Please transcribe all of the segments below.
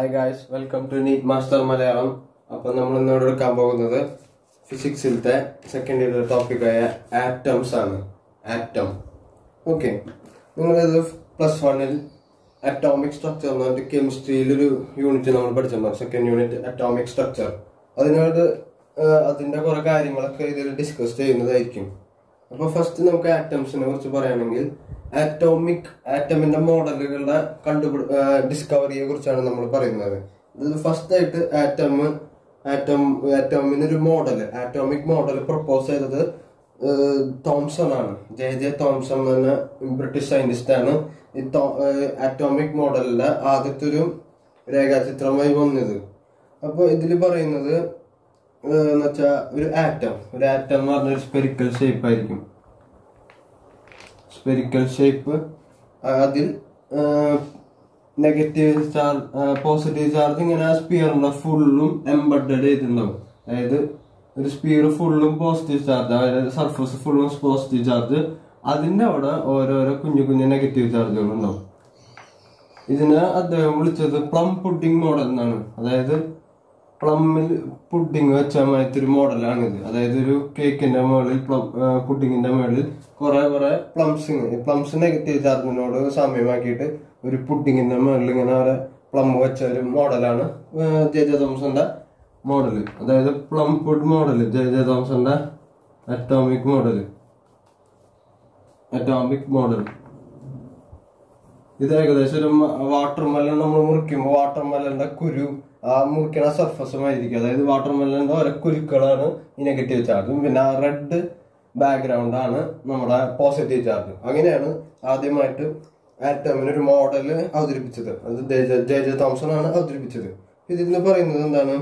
Hi guys welcome to NEET master Malayalam അപ്പൊ നമ്മൾ ഇന്നോട് എടുക്കാൻ പോകുന്നത് ഫിസിക്സിലത്തെ സെക്കൻഡ് ഇയർ ടോപ്പിക്കായ ആറ്റംസ് ആണ് ആറ്റം ഓക്കെ നിങ്ങളിത് പ്ലസ് വണ്ണിൽ അറ്റോമിക് സ്ട്രക്ചർ എന്ന് പറഞ്ഞിട്ട് കെമിസ്ട്രിയിൽ ഒരു യൂണിറ്റ് നമ്മൾ പഠിച്ചിട്ടുണ്ടാവും സെക്കൻഡ് യൂണിറ്റ് അറ്റോമിക് സ്ട്രക്ചർ അതിനോട് ഏഹ്, അതിന്റെ കുറെ കാര്യങ്ങളൊക്കെ ഇതിൽ ഡിസ്കസ് ചെയ്യുന്നതായിരിക്കും അപ്പൊ ഫസ്റ്റ് നമുക്ക് ആറ്റംസിനെ കുറിച്ച് പറയുകയാണെങ്കിൽ ആറ്റോമിക് ആറ്റമിന്റെ മോഡലുകളുടെ കണ്ടുപിടി ഡിസ്കവറിയെ കുറിച്ചാണ് നമ്മൾ പറയുന്നത് ഇത് ഫസ്റ്റ് ആയിട്ട് ആറ്റം ആറ്റം ആറ്റോമിന് ഒരു മോഡൽ ആറ്റോമിക് മോഡൽ പ്രപ്പോസ് ചെയ്തത് ഏഹ്, തോംസൺ ആണ് ജെ ജെ തോംസൺ എന്ന് പറഞ്ഞ ബ്രിട്ടീഷ് സയന്റിസ്റ്റ് ആണ് ഈ ആറ്റോമിക് മോഡലിന്റെ ആദ്യത്തെ ഒരു രേഖാചിത്രമായി വന്നത് അപ്പോൾ ഇതിൽ പറയുന്നത് എന്ന് വെച്ചാൽ ഒരു ആറ്റം ഒരു ആറ്റം എന്ന് പറഞ്ഞ ഒരു സ്പെരിക്കൽ ഷേപ്പ് ആയിരിക്കും സ്പെരിക്കൽ ഷേപ്പ് അതിൽ നെഗറ്റീവ് ചാർജ് പോസിറ്റീവ് ചാർജ് ഇങ്ങനെ ആ സ്പിയറിന്റെ ഫുള്ളും എംബഡഡ് ചെയ്തിട്ടുണ്ടാവും അതായത് ഒരു സ്പിയർ ഫുള്ളും പോസിറ്റീവ് ചാർജ് അതായത് സർഫസ് ഫുള്ളും പോസിറ്റീവ് ചാർജ് അതിന്റെ അവിടെ ഓരോരോ കുഞ്ഞു കുഞ്ഞു നെഗറ്റീവ് ചാർജുകൾ ഉണ്ടാവും ഇതിനെ അദ്ദേഹം വിളിച്ചത് പ്ലം പുഡിംഗ് മോഡൽ എന്നാണ് അതായത് പ്ലമ്മിൽ പുഡിംഗ് വെച്ച മാതിരത്തെ ഒരു മോഡലാണ് ഇത് അതായത് ഒരു കേക്കിന്റെ മുകളിൽ പ്ലം പുഡിങ്ങിന്റെ മുകളിൽ കുറെ കുറെ പ്ലംസ് പ്ലംസ് നെഗറ്റീവ് ചാർജിനോട് സാമ്യമാക്കിയിട്ട് ഒരു പുഡിങ്ങിന്റെ മുകളിൽ ഇങ്ങനെ ഒരു പ്ലം വെച്ച ഒരു മോഡലാണ് ജെ ജെ തോമസന്റെ മോഡൽ അതായത് plum pud model J J തോമസന്റെ അറ്റോമിക് മോഡൽ അറ്റോമിക് മോഡൽ ഇത് ഏകദേശം ഒരു വാട്ടർ മെലൺ നമ്മൾ മുറിക്കുമ്പോൾ വാട്ടർ മെലന്റെ കുരു ആ മുറിക്കണ സർഫസുമായിരിക്കും അതായത് വാട്ടർ മെലന്റെ ഓരോ കുരുക്കളാണ് ഈ നെഗറ്റീവ് ചാർജും പിന്നെ ആ റെഡ് ബാക്ക്ഗ്രൗണ്ട് ആണ് നമ്മുടെ പോസിറ്റീവ് ചാർജ് അങ്ങനെയാണ് ആദ്യമായിട്ട് ആറ്റമിന് ഒരു മോഡൽ അവതരിപ്പിച്ചത് അത് J J- J J Thomson ആണ് അവതരിപ്പിച്ചത് ഇതിൽ നിന്ന് പറയുന്നത് എന്താണ്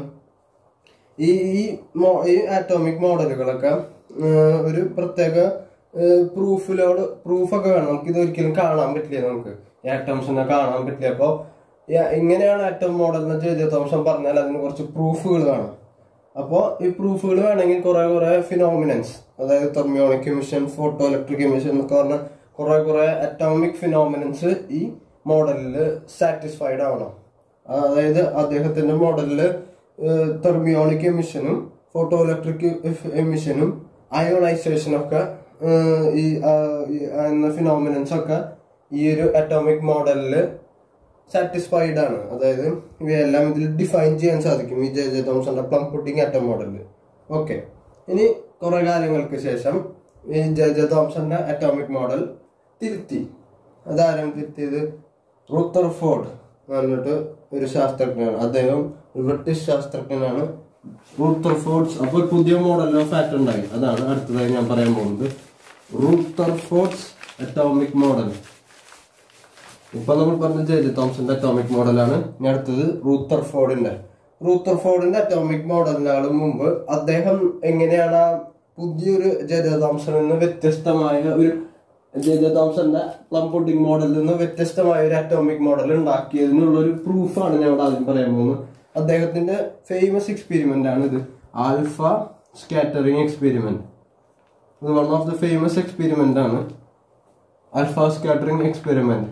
ഈ ഈ മോ- ഈ ആറ്റോമിക് മോഡലുകളൊക്കെ ഏഹ്, ഒരു പ്രത്യേക പ്രൂഫിലോട് പ്രൂഫൊക്കെ വേണം നമുക്ക് ഇത് ഒരിക്കലും കാണാൻ പറ്റില്ല നമുക്ക് ആറ്റംസിനെ കാണാൻ പറ്റില്ല അപ്പോ യ- ഇങ്ങനെയാണ് ആറ്റം മോഡൽ എന്ന് ജെ ജെ തോമസൺ പറഞ്ഞാൽ അതിന് കുറച്ച് പ്രൂഫുകൾ വേണം അപ്പോൾ ഈ പ്രൂഫുകൾ വേണമെങ്കിൽ കുറെ കുറെ ഫിനോമിനൻസ് അതായത് thermionic emission photoelectric emission എന്നൊക്കെ പറഞ്ഞ കുറെ കുറെ അറ്റോമിക് ഫിനോമിനൻസ് ഈ മോഡലിൽ സാറ്റിസ്ഫൈഡ് ആവണം അതായത് അദ്ദേഹത്തിന്റെ മോഡലില് തെർമിയോണിക് എമിഷനും ഫോട്ടോ ഇലക്ട്രിക് എമിഷനും അയോണൈസേഷനും ഒക്കെ ഏഹ്, ഈ ആ, ഈ എന്ന ഫിനോമിനൻസ് ഒക്കെ ഈ ഒരു അറ്റോമിക് മോഡലില് സാറ്റിസ്ഫൈഡ് ആണ് അതായത് ഇവയെല്ലാം ഇതിൽ ഡിഫൈൻ ചെയ്യാൻ സാധിക്കും ഈ ജെ ജെ തോമസന്റെ പ്ലം പുഡിംഗ് അറ്റം മോഡലിൽ ഓക്കെ ഇനി കുറെ കാലങ്ങൾക്ക് ശേഷം ഈ ജെ ജെ തോമസന്റെ അറ്റോമിക് മോഡൽ തിരുത്തി അതാരും തിരുത്തിയത് റൂത്തർ ഫോർഡ് പറഞ്ഞിട്ട് ഒരു ശാസ്ത്രജ്ഞനാണ് അദ്ദേഹം ഒരു ബ്രിട്ടീഷ് ശാസ്ത്രജ്ഞനാണ് റൂത്തർ ഫോർഡ്സ് അപ്പോൾ പുതിയ മോഡൽ ഓഫ് ആറ്റം ഉണ്ടായി അതാണ് അടുത്തതായി ഞാൻ പറയാൻ പോകുന്നത് റൂത്തർ ഫോർഡ്സ് അറ്റോമിക് മോഡൽ ഇപ്പൊ നമ്മൾ പറഞ്ഞ ജെ ജെ തോംസന്റെ അറ്റോമിക് മോഡലാണ് ഇനി അടുത്തത് റൂത്തർ ഫോർഡിന്റെ റൂത്തർ ഫോർഡിന്റെ അറ്റോമിക് മോഡലിനാളും മുമ്പ് അദ്ദേഹം എങ്ങനെയാണ് ആ പുതിയൊരു ജെ ജെ തോംസണിൽ നിന്ന് വ്യത്യസ്തമായ ഒരു ജെ ജെ തോംസന്റെ പ്ലം പുഡിംഗ് മോഡലിൽ നിന്ന് വ്യത്യസ്തമായ ഒരു അറ്റോമിക് മോഡൽ ഉണ്ടാക്കിയതിനുള്ള ഒരു പ്രൂഫാണ് ഞാൻ ഇവിടെ ആദ്യം പറയാൻ പോകുന്നത് അദ്ദേഹത്തിന്റെ ഫേമസ് എക്സ്പെരിമെന്റ് ആണ് ഇത് ആൽഫ സ്കാറ്ററിംഗ് എക്സ്പെരിമെന്റ് ഇത് one of the famous experiment ആണ് ആൽഫ സ്കാറ്ററിംഗ് എക്സ്പെരിമെന്റ്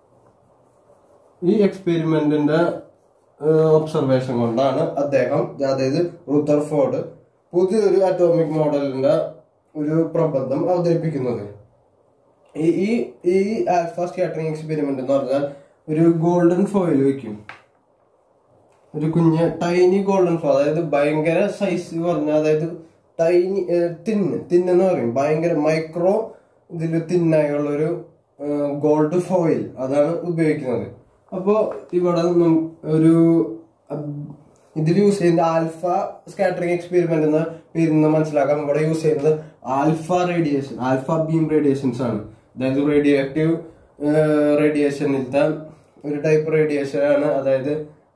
ഈ എക്സ്പെരിമെന്റിന്റെ ഒബ്സർവേഷൻ കൊണ്ടാണ് അദ്ദേഹം അതായത് റൂത്തർഫോർഡ് പുതിയൊരു അറ്റോമിക് മോഡലിന്റെ ഒരു പ്രബന്ധം അവതരിപ്പിക്കുന്നത് ഈ ഈ ഈ ആൽഫ സ്കാറ്ററിംഗ് എക്സ്പെരിമെന്റ് എന്ന് പറഞ്ഞാൽ ഒരു ഗോൾഡൻ ഫോയിൽ വെക്കും ഒരു കുഞ്ഞ് ടൈനി ഗോൾഡൻ ഫ്ലോ അതായത് ഭയങ്കര സൈസ് കുറഞ്ഞ അതായത് ടൈനി തിന്ന് തിന്നെന്ന് പറയും ഭയങ്കര മൈക്രോ ഇതിൽ തിന്നായുള്ള ഒരു ഗോൾഡ് ഫോയിൽ അതാണ് ഉപയോഗിക്കുന്നത് അപ്പോൾ ഇവിടെ നിന്നും ഒരു ഇതിൽ യൂസ് ചെയ്യുന്ന ആൽഫ സ്കാറ്ററിംഗ് എക്സ്പെരിമെന്റ് എന്ന പേരിൽ നിന്ന് മനസ്സിലാക്കാം ഇവിടെ യൂസ് ചെയ്യുന്നത് alpha radiation alpha beam radiations ആണ് അതായത് റേഡിയോ ആക്റ്റീവ് റേഡിയേഷനിലത്തെ ഒരു ടൈപ്പ് റേഡിയേഷൻ ആണ് അതായത്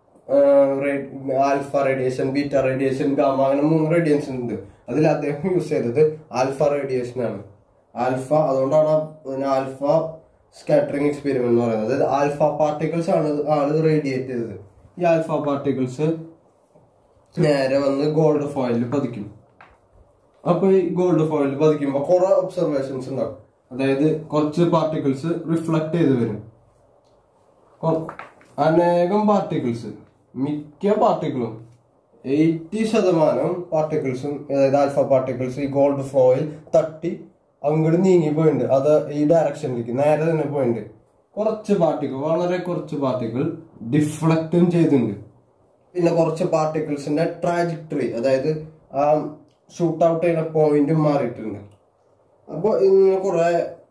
alpha radiation beta radiation gamma അങ്ങനെ മൂന്ന് റേഡിയേഷൻ ഉണ്ട് അതിൽ അദ്ദേഹം യൂസ് ചെയ്തത് ആൽഫ റേഡിയേഷൻ ആണ് ആൽഫ അതുകൊണ്ടാണ് പിന്നെ ആൽഫ സ്കാറ്ററിംഗ് എക്സ്പെരിമെന്റ് എന്ന് പറയുന്നത് അതായത് ആൽഫ പാർട്ടിക്കിൾസ് ആണ് ആള് റേഡിയേറ്റ് ചെയ്തത് ഈ ആൽഫ പാർട്ടിക്കിൾസ് നേരെ വന്ന് ഗോൾഡ് ഫോയിലിൽ പതിക്കും അപ്പൊ ഈ ഗോൾഡ് ഫോയിലിൽ പതിക്കുമ്പോൾ കുറെ ഒബ്സർവേഷൻസ് ഉണ്ടാവും അതായത് കുറച്ച് പാർട്ടിക്കിൾസ് റിഫ്ലക്ട് ചെയ്ത് വരും കൊ- അനേകം പാർട്ടിക്കിൾസ് മിക്ക പാർട്ടിക്കിളും എയ്റ്റി ശതമാനം പാർട്ടിക്കിൾസും അതായത് ആൽഫ പാർട്ടിക്കിൾസ് ഈ ഗോൾഡ് ഫ്ലോയിൽ തട്ടി അങ്ങോട്ട് നീങ്ങി പോയിട്ടുണ്ട് അത് ഈ ഡയറക്ഷനിലേക്ക് നേരെ തന്നെ പോയിട്ടുണ്ട് കുറച്ച് പാർട്ടിക്കിൾ വളരെ കുറച്ച് പാർട്ടിക്കിൾ ഡിഫ്ലക്റ്റും ചെയ്തിട്ടുണ്ട് പിന്നെ കുറച്ച് പാർട്ടിക്കിൾസിന്റെ ട്രാജക്ടറി അതായത് ആ ഷൂട്ട് ഔട്ട് ചെയ്യുന്ന പോയിന്റും മാറിയിട്ടുണ്ട് അപ്പോൾ ഇങ്ങനെ കുറെ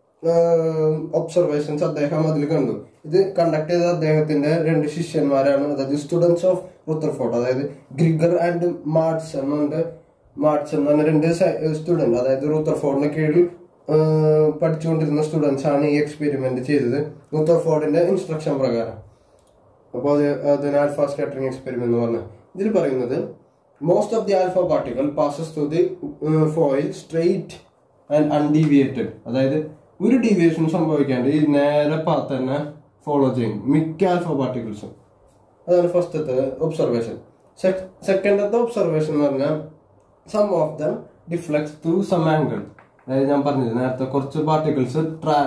ഒബ്സർവേഷൻസ് അദ്ദേഹം അതിൽ കണ്ടു ഇത് കണ്ടക്ട് ചെയ്ത അദ്ദേഹത്തിന്റെ രണ്ട് ശിഷ്യന്മാരാണ് അതായത് സ്റ്റുഡൻസ് ഓഫ് റുത്തർഫോർഡ് അതായത് ഗ്രിഗർ ആൻഡ് മാർട്സ് എന്നുണ്ട് മാർട്സ് എന്ന് പറഞ്ഞ രണ്ട് സ്റ്റുഡന്റ് അതായത് റുത്തർഫോർഡിന്റെ കീഴിൽ ഏഹ്, പഠിച്ചുകൊണ്ടിരുന്ന സ്റ്റുഡൻസ് ആണ് ഈ എക്സ്പെരിമെന്റ് ചെയ്തത് റുത്തർഫോർഡിന്റെ ഇൻസ്ട്രക്ഷൻ പ്രകാരം അപ്പോൾ അത് അതിന് ആൽഫ സ്കാറ്ററിംഗ് എക്സ്പെരിമെന്റ് എന്ന് പറഞ്ഞത് ഇതിൽ പറയുന്നത് most of the alpha particle passes to the foil straight and undeviated അതായത് ഒരു ഡീവിയേഷൻ സംഭവിക്കാണ്ട് ഈ നേരെ പാത്ത് തന്നെ ഫോളോ ചെയ്യും മിക്ക ആൽഫ പാർട്ടിക്കിൾസും അതാണ് ഫസ്റ്റത്തെ ഒബ്സർവേഷൻ സെക്കൻഡത്തെ ഒബ്സർവേഷൻ എന്ന് പറഞ്ഞാൽ some of them deflects through some angle അതായത് ഞാൻ പറഞ്ഞത് നേരത്തെ കുറച്ച് പാർട്ടിക്കിൾസ്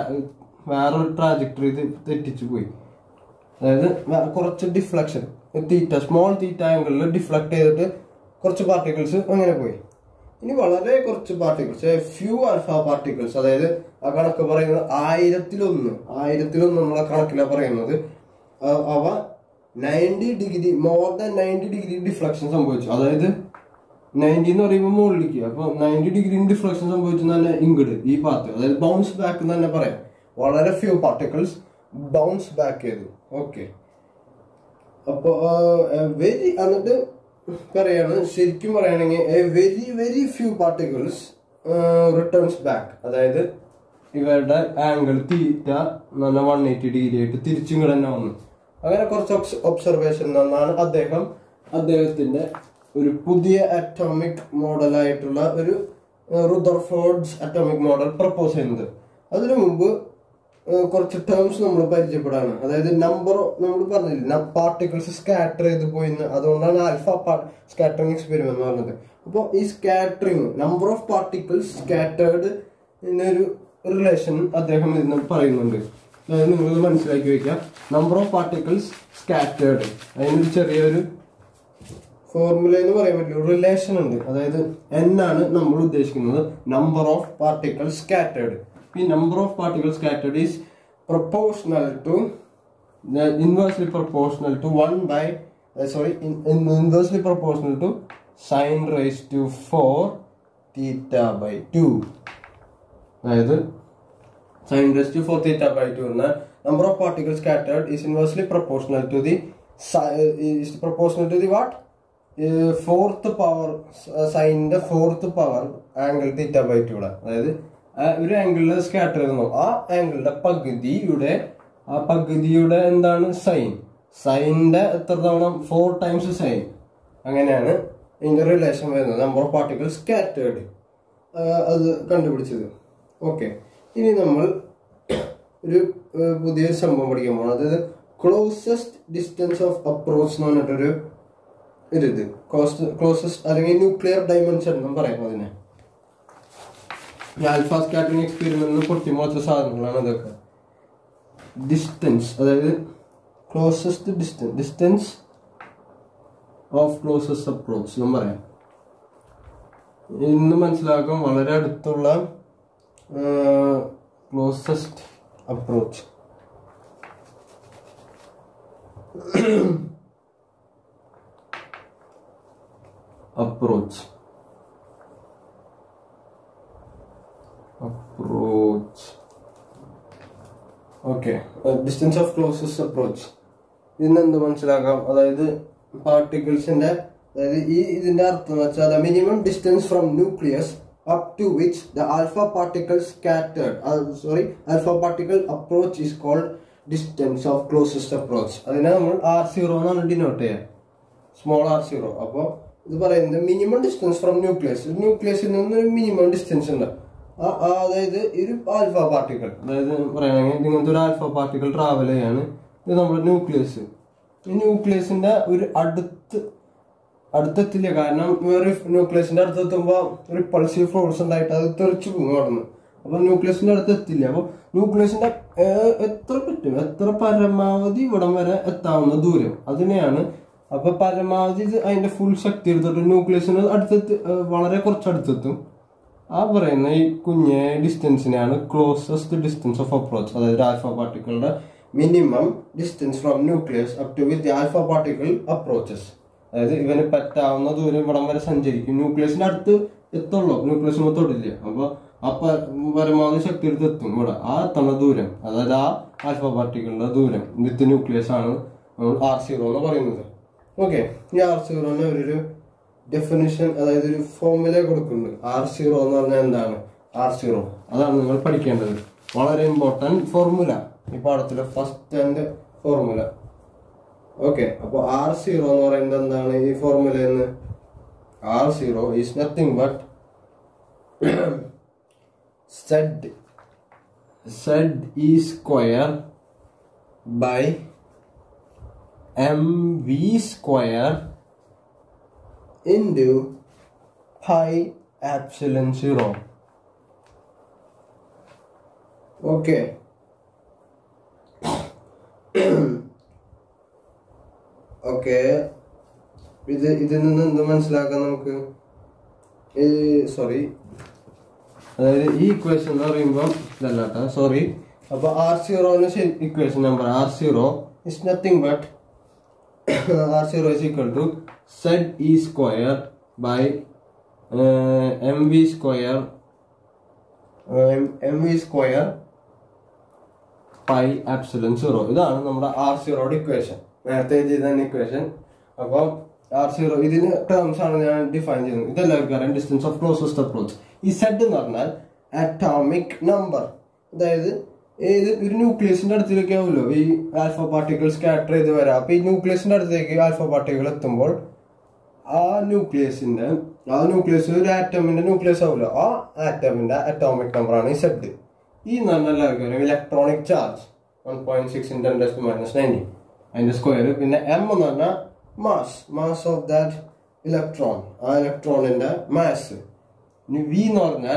വേറൊരു ട്രാജക്ടറി തെറ്റിച്ചു പോയി അതായത് വ- കുറച്ച് ഡിഫ്ലക്ഷൻ തീറ്റ സ്മോൾ തീറ്റ ആംഗിളിൽ ഡിഫ്ലക്ട് ചെയ്തിട്ട് കുറച്ച് പാർട്ടിക്കിൾസ് അങ്ങനെ പോയി ഇനി വളരെ കുറച്ച് പാർട്ടിക്കിൾസ് ഫ്യൂ ആൽഫ പാർട്ടിക്കിൾസ് അതായത് ആ കണക്ക് പറയുന്നത് ആയിരത്തിലൊന്ന് ആയിരത്തിലൊന്ന് എന്നുള്ള കണക്കിലാണ് പറയുന്നത് ആ- അവ ninety degree more than ninety degree deflection സംഭവിച്ചു അതായത് നയൻറ്റി എന്ന് പറയുമ്പോൾ മുകളിലേക്ക് അപ്പൊ നയൻറ്റി ഡിഗ്രി ഡിഫ്ലക്ഷൻ സംഭവിച്ചു തന്നെ ഇങ്ങോട്ട് ഈ പാത്ത് അതായത് ബൗൺസ് ബാക്ക് എന്ന് തന്നെ പറയാം വളരെ ഫ്യൂ പാർട്ടിക്കിൾസ് ബൗൺസ് ബാക്ക് ചെയ്തു ഓക്കെ അപ്പൊ വെരി എന്നിട്ട് പറയാണ് ശരിക്കും പറയുകയാണെങ്കിൽ very very few particles returns back അതായത് ഇവരുടെ ആംഗിൾ തീറ്റ നല്ല വൺ എയ്റ്റി ഡിഗ്രി ആയിട്ട് തിരിച്ചും കൂടെ തന്നെ വന്നു അങ്ങനെ കുറച്ച് ഒബ്സർവേഷൻ എന്നാണ് അദ്ദേഹം അദ്ദേഹത്തിന്റെ ഒരു പുതിയ അറ്റോമിക് മോഡലായിട്ടുള്ള ഒരു റുദർഫോർഡ്സ് അറ്റോമിക് മോഡൽ പ്രപ്പോസ് ചെയ്യുന്നത് അതിനു മുമ്പ് ഏഹ് കുറച്ച് ടേംസ് നമ്മൾ പരിചയപ്പെടാണ് അതായത് നമ്പർ നമ്മൾ പറഞ്ഞില്ല പാർട്ടിക്കിൾസ് സ്കാറ്റർ ചെയ്ത് പോയി എന്ന് അതുകൊണ്ടാണ് ആൽഫ സ്കാറ്ററിംഗ് എക്സ്പെരിമെന്റ് എന്ന് പറഞ്ഞത് അപ്പോൾ ഈ scattering number of particles scattered എന്നൊരു റിലേഷൻ അദ്ദേഹം ഇന്ന് പറയുന്നുണ്ട് അതായത് നിങ്ങൾ മനസ്സിലാക്കി വെക്കുക നമ്പർ ഓഫ് പാർട്ടിക്കിൾസ് സ്കാറ്റേർഡ് അതിനൊരു ചെറിയൊരു ഫോർമുല എന്ന് പറയാൻ പറ്റില്ല റിലേഷൻ ഉണ്ട് അതായത് n ആണ് നമ്മൾ ഉദ്ദേശിക്കുന്നത് നമ്പർ ഓഫ് പാർട്ടിക്കിൾ സ്കാറ്റേർഡ് ഈ number of particle scattered is proportional to inversely proportional to one by sorry inversely proportional to sine raise to four theta by two അതായത് sin raised to 4 theta by 2 എന്ന number of particles scattered is inversely proportional to the si- is proportional to the what uh, fourth power സൈനിന്റെ fourth power angle theta by two അതായത് ആ ഒരു ആംഗിളിൽ scatter ചെയ്യുന്നു ആ ആംഗിളിന്റെ പകുതിയുടെ ആ പകുതിയുടെ എന്താണ് സൈൻ സൈനിന്റെ എത്ര തവണ ഫോർ ടൈംസ് സൈൻ അങ്ങനെയാണ് ഇതിന്റെ റിലേഷൻ വരുന്നത് നമ്പർ ഓഫ് പാർട്ടിക്കിൾ സ്കാറ്റേർഡ് അത് കണ്ടുപിടിച്ചത് ഓക്കെ ഇനി നമ്മൾ ഒരു ഏഹ്, പുതിയൊരു സംഭവം പഠിക്കാൻ പോകണം അതായത് ക്ലോസസ്റ്റ് ഡിസ്റ്റൻസ് ഓഫ് അപ്രോച്ച് എന്ന് പറഞ്ഞിട്ടൊരു ഒരു ഇത് ക്ലോസസ്റ്റ് അല്ലെങ്കിൽ ന്യൂക്ലിയർ ഡൈമെൻഷൻ എന്നും പറയാം അതിനെ ആൽഫ സ്കാറ്ററിംഗ് എക്സ്പെരിമെന്റ് പൊട്ടിമുളച്ച സാധനങ്ങളാണ് ഇതൊക്കെ ഡിസ്റ്റൻസ് അതായത് closest distance distance of closest approach എന്നും പറയാം ഇന്ന് മനസ്സിലാക്കാൻ വളരെ അടുത്തുള്ള closest approach approach approach okay distance of closest approach ഇതിന് എന്ത് മനസ്സിലാക്കാം അതായത് പാർട്ടിക്കിൾസിന്റെ അതായത് ഈ ഇതിന്റെ അർത്ഥം എന്ന് വെച്ചാൽ the minimum distance from nucleus up to which the alpha particle scattered sorry alpha particle approach is called distance of closest approach അതിനെ നമ്മൾ ആർ സീറോ എന്നാണ് ഡിനോട്ട് ചെയ്യുക സ്മോൾ ആർ സീറോ അപ്പോൾ ഇത് പറയുന്നത് മിനിമം ഡിസ്റ്റൻസ് ഫ്രം ന്യൂക്ലിയസ് ന്യൂക്ലിയസിൽ നിന്ന് ഒരു മിനിമം ഡിസ്റ്റൻസ് ഉണ്ട് ആ- ആ അതായത് ഒരു ആൽഫ പാർട്ടിക്കിൾ അതായത് പറയുകയാണെങ്കിൽ ഇങ്ങനത്തെ ഒരു ആൽഫ പാർട്ടിക്കിൾ ട്രാവൽ ചെയ്യാണ് ഇത് നമ്മുടെ ന്യൂക്ലിയസ് ഈ ന്യൂക്ലിയസിന്റെ ഒരു അടുത്ത് അടുത്തെത്തില്ല കാരണം വേറെ ന്യൂക്ലിയസിന്റെ അടുത്തെത്തുമ്പോൾ റിപ്പൾസീവ് ഫോഴ്സ് ഉണ്ടായിട്ട് അത് തെറിച്ചു പോകും അവിടുന്ന് അപ്പൊ ന്യൂക്ലിയസിന്റെ അടുത്ത് എത്തില്ല അപ്പൊ ന്യൂക്ലിയസിന്റെ ഏഹ്, എത്ര പറ്റും എത്ര പരമാവധി ഇവിടം വരെ എത്താവുന്ന ദൂരം അതിനെയാണ് അപ്പൊ പരമാവധി ഇത് അതിന്റെ ഫുൾ ശക്തി എടുത്തിട്ട് ന്യൂക്ലിയസിന് അടുത്തെത്തി ഏഹ് വളരെ കുറച്ച് അടുത്തെത്തും ആ പറയുന്ന ഈ കുഞ്ഞ് ഡിസ്റ്റൻസിനെയാണ് ക്ലോസസ്റ്റ് ഡിസ്റ്റൻസ് ഓഫ് അപ്രോച്ച് അതായത് ആൽഫ പാർട്ടിക്കിളുടെ minimum distance from nucleus up to with alpha particle approaches അതായത് ഇവന് പറ്റാവുന്ന ദൂരം ഇവിടം വരെ സഞ്ചരിക്കും ന്യൂക്ലിയസിന്റെ അടുത്ത് എത്തുള്ളൂ ന്യൂക്ലിയസിന് തൊടില്ല അപ്പൊ ആ പ- പരമാവധി ശക്തി എടുത്ത് എത്തും ഇവിടെ ആ എത്തുന്ന ദൂരം അതായത് ആ ആൽഫ പാർട്ടിക്കിളിന്റെ ദൂരം വിത്ത് ന്യൂക്ലിയസ് ആണ് ആർ സീറോ എന്ന് പറയുന്നത് ഓക്കെ ഈ ആർ സീറോന് ഒരു ഡെഫിനിഷൻ അതായത് ഒരു ഫോർമുല കൊടുക്കുന്നുണ്ട് ആർ സീറോ എന്ന് പറഞ്ഞാൽ എന്താണ് ആർ സീറോ അതാണ് നിങ്ങൾ പഠിക്കേണ്ടത് വളരെ ഇമ്പോർട്ടൻറ്റ് ഫോർമുല ഈ പാഠത്തിലെ ഫസ്റ്റ് ആൻഡ് ഫോർമുല ഓക്കെ അപ്പോൾ ആർ സീറോ എന്ന് പറയുന്നത് എന്താണ് ഈ ഫോർമുല എന്ന് R zero is nothing but Z Z E square by M V square into pi epsilon zero. Okay. Okay ഇത് ഇതിൽ നിന്ന് എന്ത് മനസ്സിലാക്കാം നമുക്ക് ഈ സോറി അതായത് ഈ ഇക്വേഷൻ എന്ന് പറയുമ്പോൾ ഇതല്ല കേട്ടോ സോറി അപ്പൊ ആർ സീറോന് equation number R zero is nothing but r zero is equal to z e square by uh, mv square uh, mv square pi epsilon zero ഇതാണ് നമ്മുടെ ആർ സീറോയുടെ ഇക്വേഷൻ നേരത്തെ ചെയ്ത ഇക്വേഷൻ അപ്പം ആർ സീറോ ഇതിന് terms ആണ് ഞാൻ define ചെയ്യുന്നത് ഇതെല്ലാവർക്കും അറിയാം ഡിസ്റ്റൻസ് ഓഫ് ക്ലോസസ്റ്റ് അപ്രോച്ച് ഈ സെഡ് എന്ന് പറഞ്ഞാൽ അറ്റോമിക് നമ്പർ അതായത് ഏത് ഒരു ന്യൂക്ലിയസിന്റെ അടുത്തേക്ക് ആവുമല്ലോ ഈ ആൽഫ പാർട്ടിക്കിൾ സ്കാറ്റർ ചെയ്ത് വരാം അപ്പൊ ഈ ന്യൂക്ലിയസിന്റെ അടുത്തേക്ക് ആൽഫ പാർട്ടിക്കിൾ എത്തുമ്പോൾ ആ ന്യൂക്ലിയസിന്റെ ആ ന്യൂക്ലിയസ് ഒരു ആറ്റമിന്റെ ന്യൂക്ലിയസ് ആവുമല്ലോ ആ ആറ്റമിന്റെ അറ്റോമിക് നമ്പർ ആണ് ഈ സെഡ് ഈ എന്ന് പറഞ്ഞാൽ എല്ലാവർക്കും അറിയാം electronic charge one point six in ten ഡെസ്റ്റ് മൈനസ് നയൻറ്റി അതിന്റെ സ്ക്വയർ പിന്നെ എം എന്ന് പറഞ്ഞാൽ mass mass of that electron ആ ഇലക്ട്രോണിന്റെ മാസ് ഇനി വി എന്ന് പറഞ്ഞാൽ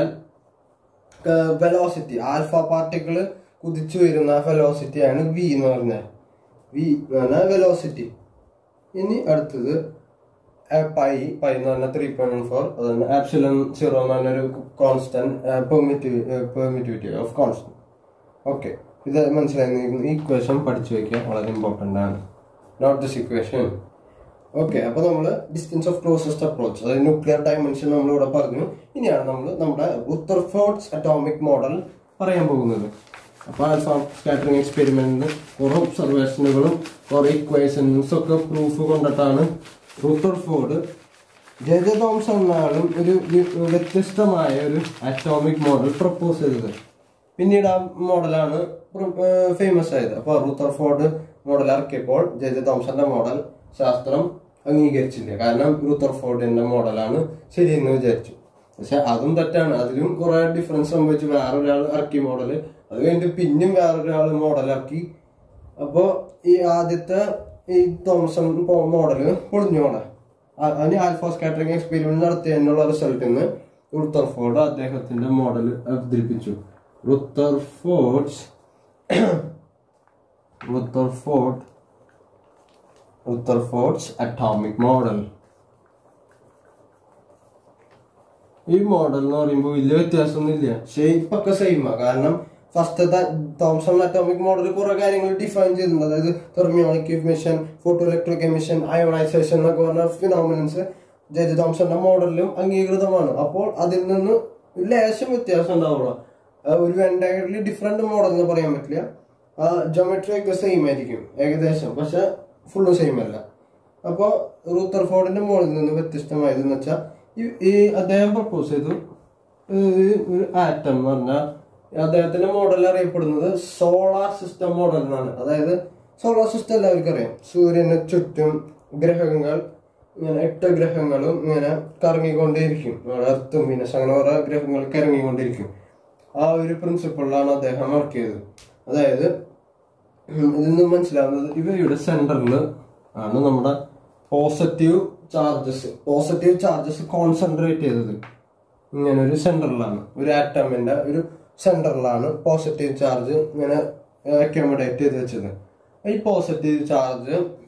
വെലോസിറ്റി ആൽഫ പാർട്ടിക്കിൾ കുതിച്ചു വരുന്ന വെലോസിറ്റി ആണ് വി എന്ന് പറഞ്ഞാൽ വി എന്ന് പറഞ്ഞാൽ വെലോസിറ്റി ഇനി അടുത്തത് പൈ പൈ എന്ന് പറഞ്ഞാൽ ത്രീ പോയിന്റ് ഫോർ അതുതന്നെ ആപ്സിലൻ സീറോ എന്ന് പറഞ്ഞൊരു കോൺസ്റ്റന്റ് പെർമിറ്റിവി പെർമിറ്റിവിറ്റി ഓഫ് കോൺസ്റ്റന്റ് ഓക്കെ ഇത് മനസ്സിലായി ഈ ഇക്വേഷൻ പഠിച്ചു വെക്കുക വളരെ ഇമ്പോർട്ടൻ്റ് ആണ് നോട്ട് ദിസ് ഇക്വേഷൻ ഓക്കെ അപ്പൊ നമ്മൾ ഡിസ്റ്റൻസ് ഓഫ് ക്ലോസസ്റ്റ് അപ്രോച്ച് അതായത് ന്യൂക്ലിയർ ഡയമെൻഷൻ നമ്മൾ ഇവിടെ പറഞ്ഞു ഇനിയാണ് നമ്മൾ നമ്മുടെ ഉത്തർഫോർഡ്സ് അറ്റോമിക് മോഡൽ പറയാൻ പോകുന്നത് അപ്പൊ ആൽഫ സ്കാറ്ററിംഗ് എക്സ്പെരിമെന്റിന് കുറെ ഒബ്സർവേഷനുകളും കുറെ ഇക്വേഷൻസ് ഒക്കെ പ്രൂഫ് കൊണ്ടിട്ടാണ് റുത്തർഫോർഡ് ജെ ജെ തോംസൺ എന്നാളും ഒരു വി- വ്യത്യസ്തമായ ഒരു അറ്റോമിക് മോഡൽ പ്രപ്പോസ് ചെയ്തത് പിന്നീട് ആ മോഡലാണ് ഫേമസ് ആയത് അപ്പൊ റുത്തർഫോർഡ് മോഡൽ ഇറക്കിയപ്പോൾ ജെ ജെ തോംസന്റെ മോഡൽ ശാസ്ത്രം അംഗീകരിച്ചില്ല കാരണം റുത്തർഫോർഡിന്റെ മോഡലാണ് ശരിയെന്ന് വിചാരിച്ചു പക്ഷെ അതും തെറ്റാണ് അതിലും കുറെ ഡിഫറൻസ് സംഭവിച്ചു വേറൊരാൾ ഇറക്കി മോഡല് അത് കഴിഞ്ഞിട്ട് പിന്നെയും വേറൊരാൾ മോഡൽ ഇറക്കി അപ്പോ ഈ ആദ്യത്തെ ഈ തോമസൺ മോഡല് പൊളിഞ്ഞു പോണെ അ- അതിന് ആൽഫ സ്കാറ്ററിംഗ് എക്സ്പെരിമെന്റ് നടത്തിയതിനുള്ള റിസൾട്ടിൽ നിന്ന് റുത്തർഫോർഡ് അദ്ദേഹത്തിന്റെ മോഡൽ അവതരിപ്പിച്ചു Rutherford's Rutherford Rutherford's atomic model ഈ മോഡൽ എന്ന് പറയുമ്പോൾ വലിയ വ്യത്യാസമൊന്നുമില്ല ഷേപ്പ് ഒക്കെ സെയിമാ കാരണം ഫസ്റ്റത്തെ തോംസൺ അറ്റോമിക് മോഡൽ കുറെ കാര്യങ്ങൾ ഡിഫൈൻ ചെയ്തിട്ടുണ്ട് അതായത് thermionic emission photoelectric emission ionisation എന്നൊക്കെ പറഞ്ഞ ഫിനോമിനൻസ് ജെജ് തോംസന്റെ മോഡലിലും അംഗീകൃതമാണ് അപ്പോൾ അതിൽ നിന്ന് ലേശം വ്യത്യാസം ഉണ്ടാവുള്ളൂ ആ ഒരു എൻറ്റയർലി ഡിഫറെന്റ് മോഡൽ എന്ന് പറയാൻ പറ്റില്ല ജോമെട്രി ഒക്കെ സെയിം ആയിരിക്കും ഏകദേശം പക്ഷെ ഫുള്ളും സെയിം അല്ല അപ്പോൾ റൂത്തർഫോർഡിന്റെ മോളിൽ നിന്ന് വ്യത്യസ്തമായത് എന്ന് വെച്ചാൽ ഈ അദ്ദേഹം പ്രപ്പോസ് ചെയ്തു ഈ ഒരു ആറ്റം എന്ന് പറഞ്ഞാൽ അദ്ദേഹത്തിന്റെ മോഡൽ അറിയപ്പെടുന്നത് സോളാർ സിസ്റ്റം മോഡൽ എന്നാണ് അതായത് സോളാർ സിസ്റ്റം എല്ലാവർക്കും അറിയാം സൂര്യന് ചുറ്റും ഗ്രഹങ്ങൾ ഇങ്ങനെ എട്ട് ഗ്രഹങ്ങളും ഇങ്ങനെ കറങ്ങിക്കൊണ്ടേയിരിക്കും എർത്തും വീനസ് അങ്ങനെ ഓരോ ഗ്രഹങ്ങൾ കറങ്ങിക്കൊണ്ടിരിക്കും ആ ഒരു പ്രിൻസിപ്പിളിലാണ് അദ്ദേഹം വർക്ക് ചെയ്തത് അതായത് ഉം ഇതിൽ നിന്ന് മനസ്സിലാവുന്നത് ഇവയുടെ സെന്ററിൽ ആണ് നമ്മുടെ positive charges positive charges concentrate ചെയ്തത് ഇങ്ങനെ ഒരു സെന്ററിലാണ് ഒരു ആറ്റമിന്റെ ഒരു സെന്ററിലാണ് പോസിറ്റീവ് ചാർജ് ഇങ്ങനെ അക്കോമഡേറ്റ് ചെയ്ത് വെച്ചത് ഈ പോസിറ്റീവ് ചാർജ്